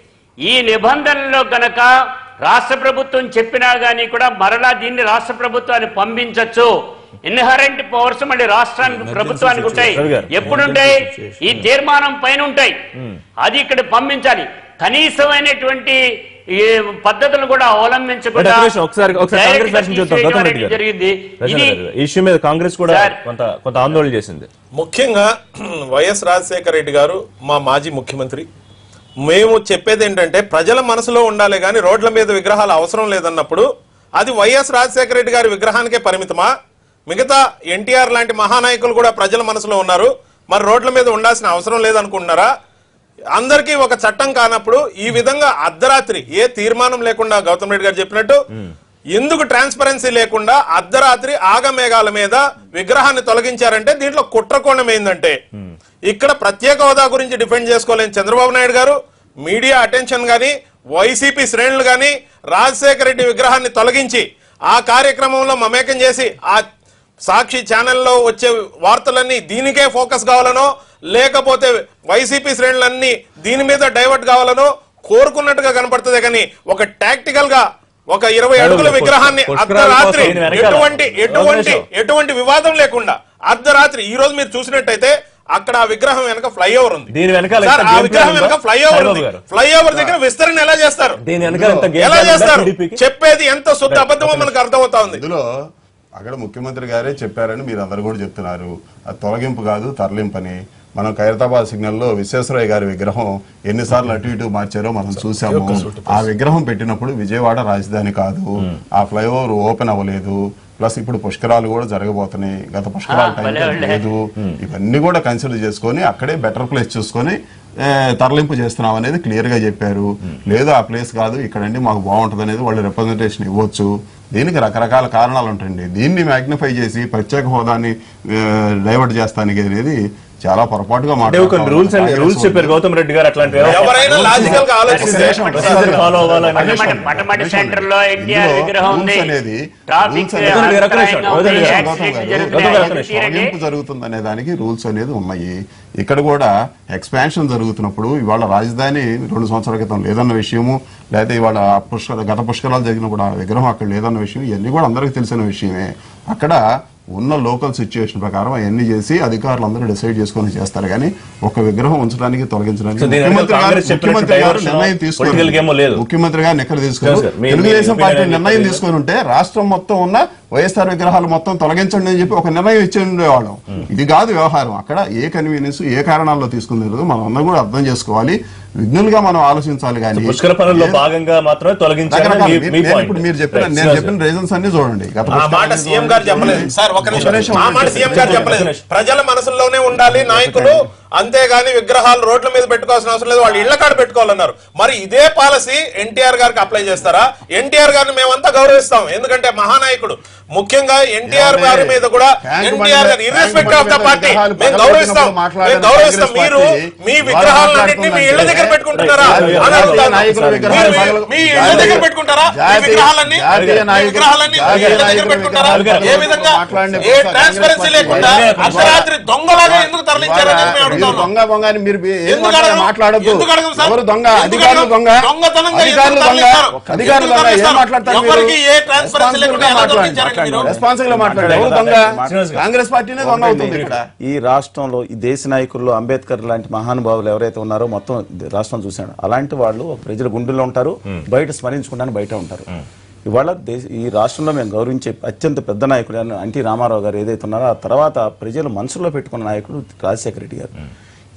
ఈ నిబంధనలో గనక రాష్ట్ర ప్రభుత్వం చెప్పినా గానీ కూడా మరలా దీన్ని రాష్ట్ర ప్రభుత్వాన్ని పంపించవచ్చు ఇన్హరెంట్ పవర్స్ మళ్ళీ రాష్ట్రానికి ప్రభుత్వానికి ఉంటాయి రవి గారు. ఎప్పుడుంటాయి ఈ తీర్మానం పైన ఉంటాయి అది ఇక్కడ పంపించాలి కనీసమైనటువంటి ఈ పద్ధతులు కూడా అవలంబించకుండా ఒక్క నిమిషం, ఒకసారి ఒకసారి direct కాంగ్రెస్ గా వర్షన్ చూద్దాం తీసేయడం గౌతమ్ రెడ్డి అనేది గారు జరిగింది రచన ఇది గారు, ఈ ఇష్యూ మీద కాంగ్రెస్ కూడా సార్. కొంత కొంత ఆందోళన చేసింది ముఖ్యంగా వైఎస్ రాజశేఖర రెడ్డి గారు మా మాజీ ముఖ్యమంత్రి మేము చెప్పేది ఏంటంటే ప్రజల మనసులో ఉండాలి కానీ రోడ్ల మీద విగ్రహాలు అవసరం లేదన్నప్పుడు అది వైఎస్ రాజశేఖర రెడ్డి గారి విగ్రహానికే పరిమితమా మిగతా ఎన్టీఆర్ లాంటి మహానాయకులు కూడా ప్రజల మనసులో ఉన్నారు మరి రోడ్ల మీద ఉండాల్సిన అవసరం లేదనుకుంటున్నారా అందరికీ ఒక చట్టం కానప్పుడు ఈ విధంగా అర్ధరాత్రి ఏ తీర్మానం లేకుండా గౌతమ్ రెడ్డి గారు చెప్పినట్టు ఎందుకు ట్రాన్స్పరెన్సీ లేకుండా అర్ధరాత్రి ఆగమేఘాల మీద విగ్రహాన్ని తొలగించారంటే దీంట్లో కుట్రకోణం ఏందంటే ఇక్కడ ప్రత్యేక హోదా గురించి డిఫెండ్ చేసుకోలేని చంద్రబాబు నాయుడు గారు మీడియా అటెన్షన్ గాని వైసీపీ శ్రేణులు గాని రాజశేఖర రెడ్డి విగ్రహాన్ని తొలగించి ఆ కార్యక్రమంలో మమేకం చేసి ఆ సాక్షి ఛానల్లో వచ్చే వార్తలన్నీ దీనికే ఫోకస్ కావాలనో లేకపోతే వైసీపీ శ్రేణులన్నీ దీని మీద డైవర్ట్ కావాలనో కోరుకున్నట్టుగా కనపడుతుంది కానీ ఒక టాక్టికల్ గా ఒక ఇరవై అడుగుల విగ్రహాన్ని పుష్కరాల అర్ధరాత్రి కోసం దీని వెనకాల ఎటువంటి ఎటువంటి ఒక నిమిషం. ఎటువంటి వివాదం లేకుండా అర్ధరాత్రి ఈ రోజు మీరు చూసినట్టయితే అక్కడ ఆ విగ్రహం వెనక ఫ్లైఓవర్ ఉంది దీని వెనకాల సార్, ఎంత ఆ game విగ్రహం plan వెనక ఉందో? ఫ్లైఓవర్ హరిబాబు ఉంది గారు. ఫ్లైఓవర్ దగ్గర విస్తరణ ఎలా చేస్తారు దీని వెనకాల ఎంత game ఎలా plan ఉందో చేస్తారు TDP కి? చెప్పేది ఎంత శుద్ధ అబద్ధమో మనకు అర్థమవుతా ఉంది ఇందులో అక్కడ ముఖ్యమంత్రి గారే చెప్పారని మీరు అందరు కూడా చెప్తున్నారు అది తొలగింపు కాదు తరలింపని మనం ఖైరతాబాద్ సిగ్నల్ లో విశ్వేశ్వరయ్య గారి విగ్రహం ఎన్నిసార్లు అటు ఇటు మార్చారో మనం చూసాము ఆ విగ్రహం పెట్టినప్పుడు విజయవాడ రాజధాని కాదు ఆ ఫ్లైఓవర్ ఓపెన్ అవ్వలేదు ప్లస్ ఇప్పుడు పుష్కరాలు కూడా జరగబోతున్నాయి గత పుష్కరాల ఆ, టైం భలే వాళ్ళే. లేదు ఇవన్నీ కూడా కన్సిడర్ చేసుకొని అక్కడే బెటర్ ప్లేస్ చూసుకొని ఏ, తరలింపు చేస్తున్నాం అనేది క్లియర్ గా చెప్పారు లేదు ఆ ప్లేస్ కాదు ఇక్కడండి మాకు బాగుంటుంది అనేది వాళ్ళు రిప్రజెంటేషన్ ఇవ్వచ్చు దీనికి రకరకాల కారణాలు ఉంటాయండి దీన్ని మ్యాగ్నిఫై చేసి ప్రత్యేక హోదాన్ని డైవర్ట్ చేస్తానికి అనేది చాలా పొరపాటుగా అంటే కొన్ని రూల్స్ అండ్ రూల్స్ చెప్పారు గౌతమ్ రెడ్డి గారు అట్లాంటి ఎవరైనా లాజికల్ గా ఆలోచిస్తే ఫాలో అవ్వాలని పటమట- పటమటి సెంటర్ లో ఎన్టీఆర్ విగ్రహం ఉంది రూల్స్ అనేది ట్రాఫిక్ రూల్స్ అనేది- గౌతమ్ గారు, ఒక్క నిమిషం, అంతరాయంగా ఉంది, గౌతమ్ గారు, యాక్సిడెంట్లు గౌతమ్ గారు, జరుగుతున్నాయి. గౌతమ్ గారు, అది తీరండి. తొలగింపు జరుగుతుందనే దానికి రూల్స్ అనేది ఉన్నాయి ఇక్కడ కూడా ఎక్స్పాన్షన్ జరుగుతున్నప్పుడు ఇవాళ రాజధాని రెండు సంవత్సరాల క్రితం లేదన్న విషయము లేదా ఇవాళ పుష్కర గత పుష్కరాలు జరిగినప్పుడు ఆ విగ్రహం అక్కడ లేదన్న విషయం ఇవన్నీ కూడా అందరికీ తెలిసిన విషయమే అక్కడ ఉన్న లోకల్ సిచ్యువేషన్ ప్రకారం అవన్నీ చేసి అధికారులు అందరూ డిసైడ్ చేసుకొని చేస్తారు కానీ ఒక విగ్రహం ఉంచడానికి తొలగించడానికి సో దీని వెనకాల ముఖ్యమంత్రి గారు- కాంగ్రెస్ చెప్పినట్టు ముఖ్యమంత్రి గారు డైవర్షన్ నిర్ణయం పొలిటికల్ గేమ్ తీసుకున్నారు లేదు. ముఖ్యమంత్రి గారిని ఎక్కడ తీసుకున్నారు సార్, మీ- మీ తెలుగుదేశం opinion పార్టీ అనేది నిర్ణయం తెలియదు. తీసుకొని ఉంటే రాష్ట్రం మొత్తం ఉన్న వైఎస్ఆర్ విగ్రహాలు మొత్తం తొలగించండి అని చెప్పి ఒక నిర్ణయం ఇచ్చి ఉండేవాళ్ళం ఇది కాదు వ్యవహారం అక్కడ ఏ కన్వీనియన్స్ ఏ కారణాల్లో తీసుకుందో మనం అందరం కూడా అర్థం చేసుకోవాలి విఘ్నులుగా మనం ఆలోచించాలి కానీ పుష్కర పనుల్లో భాగంగా మాత్రమే తొలగించాలని రకరకాల మీ- మీరు- మీ నేను point. ఇప్పుడు మీరు చెప్పిన Right. నేను Sir, చెప్పిన రీజన్స్ అన్ని చూడండి గత ఆ మాట పుష్కరాలు సీఎం గారు చెప్పలేదు సార్ ఒక నిమిషం ఆ మాట సీఎం గారు చెప్పలేదు ప్రజల మనసుల్లోనే ఉండాలి నాయకులు అంతేగాని విగ్రహాలు రోడ్ల మీద పెట్టుకోవాల్సిన అవసరం లేదు వాళ్ళు ఇళ్ల కాడ పెట్టుకోవాలన్నారు మరి ఇదే పాలసీ ఎన్టీఆర్ గారికి అప్లై చేస్తారా ఎన్టీఆర్ గారిని మేమంతా గౌరవిస్తాం ఎందుకంటే మహానాయకుడు ముఖ్యంగా ఎన్టీఆర్ గారి మీద కూడా ట్యాంక్ ఎన్టీఆర్ గారు బండి- ఇర్రెస్పెక్ట్ ట్యాంక్ ఆఫ్ ద బండి పార్టీ విగ్రహాలు మేము పక్కన గౌరవిస్తాం పెట్టినప్పుడు మాట్లాడిన మేము గౌరవిస్తాం కాంగ్రెస్ మీరు పార్టీ మీ వాళ్ళు విగ్రహాలన్నింటినీ మీ ఇళ్ల దగ్గర మాట్లాడుతుందంటే పెట్టుకుంటున్నారా జాతీయ అని అడుగుతాను. నాయకుల మీరు విగ్రహాలు మీ- పగల- మీ ఇళ్ల జాతీయ- దగ్గర పెట్టుకుంటారా మీ జాతీయ- విగ్రహాలన్నీ జాతీయ మీ నాయకులు- విగ్రహాలన్నీ మీ జాతీయ ఇళ్ల దగ్గర నాయకుల పెట్టుకుంటారా విగ్రహాలు ఏ విధంగా మాట్లాడిన ఏ కాంగ్రెస్ ట్రాన్స్పరెన్సీ పార్టీ లేకుండా వాళ్ళు అర్ధరాత్రి దొంగలాగా ఎందుకు తరలించారని మేము మీరు అడుగుతున్నాం దొంగ దొంగ అని మీరు ఏ ఎందుకు మాట్లాడ- అడగరు? మాట్లాడొద్దు ఎందుకు అడగరు సార్? ఎవరు దొంగ ఎందుకు అధికారులు అడగరు? దొంగ దొంగతనంగా అధికారులు ఎందుకు దొంగ తరలిస్తారు? అధికారులు ఎందుకు దొంగ ఏం తరలిస్తారు? మాట్లాడతారు మీరు ఎవరికి ఏ ట్రాన్స్పరెన్సీ లేకుండా ఎలా తరలించారని మీరు? రెస్పాన్సిబుల్ గా మాట్లాడారు ఎవరు దొంగ శ్రీనివాస్ గారు. కాంగ్రెస్ పార్టీనే దొంగ అవుతుంది ఇక్కడ ఈ రాష్ట్రంలో ఈ దేశ నాయకుల్లో అంబేద్కర్ లాంటి మహానుభావులు ఎవరైతే ఉన్నారో మొత్తం రాష్ట్రం చూశాడు అలాంటి వాళ్ళు ఒక ప్రజల గుండెల్లో ఉంటారు బయట స్మరించుకుంటాను బయట ఉంటారు ఇవాళ దేశ ఈ రాష్ట్రంలో మేము గౌరవించే అత్యంత పెద్ద నాయకుడు అని ఎన్టీ రామారావు గారు ఏదైతే ఉన్నారో ఆ తర్వాత ప్రజలు మనసులో పెట్టుకున్న నాయకుడు రాజశేఖర రెడ్డి గారు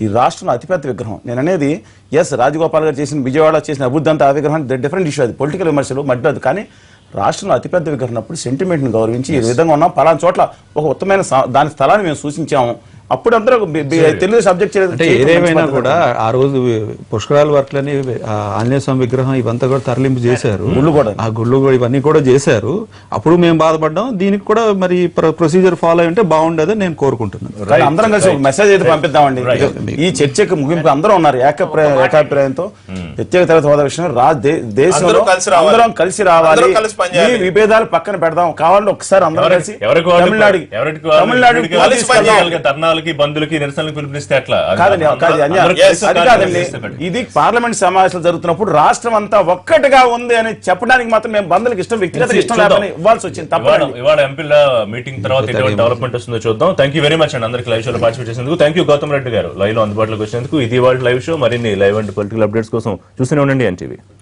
ఈ రాష్ట్రంలో అతిపెద్ద విగ్రహం నేను అనేది ఎస్ రాజగోపాల్ గారు చేసిన విజయవాడ చేసిన అభివృద్ధి అంతా ఆ విగ్రహం డిఫరెంట్ ఇష్యూ అది పొలిటికల్ విమర్శలు మధ్య అది కానీ రాష్ట్రంలో అతిపెద్ద విగ్రహం అప్పుడు సెంటిమెంట్ని గౌరవించి ఈ విధంగా ఉన్నాం పలానా చోట్ల ఒక ఉత్తమైన సా- దాని స్థలాన్ని మేము సూచించాము అప్పుడు అందరూ బి- బి- తెలుగు సబ్జెక్ట్ అంటే ఏదేమైనా కూడా ఆ రోజు పుష్కరాల వర్క్లని ఆ ఆంజనేయ స్వామి విగ్రహం ఇవంతా కూడా తరలింపు చేశారు గుళ్ళు కూడా. ఆ గుళ్ళు కూడా ఇవన్నీ కూడా చేశారు అప్పుడు మేము బాధపడ్డాం దీనికి కూడా మరి ప్రొసీజర్ ఫాలో అయి ఉంటే బాగుండేదని నేను కోరుకుంటున్నాను కానీ అందరం కలిసి ఒక మెసేజ్ అయితే పంపిద్దామండి ఈ చర్చకు ముగింపు అందరూ ఉన్నారు ఏకప్రాయ ఏకాభిప్రాయంతో ప్రత్యేక తరగతి హోదా విషయం రా దే- దేశంలో అందరూ కలిసి రావాలి. అందరం కలిసి రావాలి అందరూ కలిసి పనిచేయాలి. ఈ విభేదాలు పక్కన పెడదాం కావాలంటే ఒకసారి అందరం ఎవరికి- కలిసి ఎవరికి వాళ్ళు తమిళనాడు ఎవరికి వాళ్ళు తమిళనాడు విడిగా కలిసి తీసుకెళ్తాం. పనిచేయాలి. ధర్నాలకి బంధులకి నిరసనలకు పిలుపునిస్తే ఎట్లా అది కాదండి అందరూ- కాదు అన్యాయం. అందరూ Yes, కలిసి అది కార్యక్రమం కాదండి చేస్తే better. ఇది పార్లమెంట్ సమావేశాలు జరుగుతున్నప్పుడు రాష్ట్రం అంతా ఒక్కటిగా ఉంది అని చెప్పడానికి మాత్రం మేము బంధులకు ఇష్టం వ్యక్తిగత ఇష్టం చూద్దాం. లేదని ఇవ్వాల్సి వచ్చింది ఇవాళ తప్పదండి ఇవాళ ఎంపీల మీటింగ్ తర్వాత ఎటువంటి డెవలప్మెంట్ వస్తుందో చూద్దాం థ్యాంక్ యూ వెరీ మచ్ అండి అందరికి లైవ్ షోలో పార్టిసిపేట్ చేసినందుకు థ్యాంక్ యూ గౌతమ్ రెడ్డి గారు లైవ్ లో అందుబాటులోకి వచ్చినందుకు ఇది వాళ్ళ లైవ్ షో మరిన్ని లైవ్ అండ్ పొలిటికల్ అప్డేట్స్ కోసం చూస్తూనే ఉండండి ఎన్టీవీ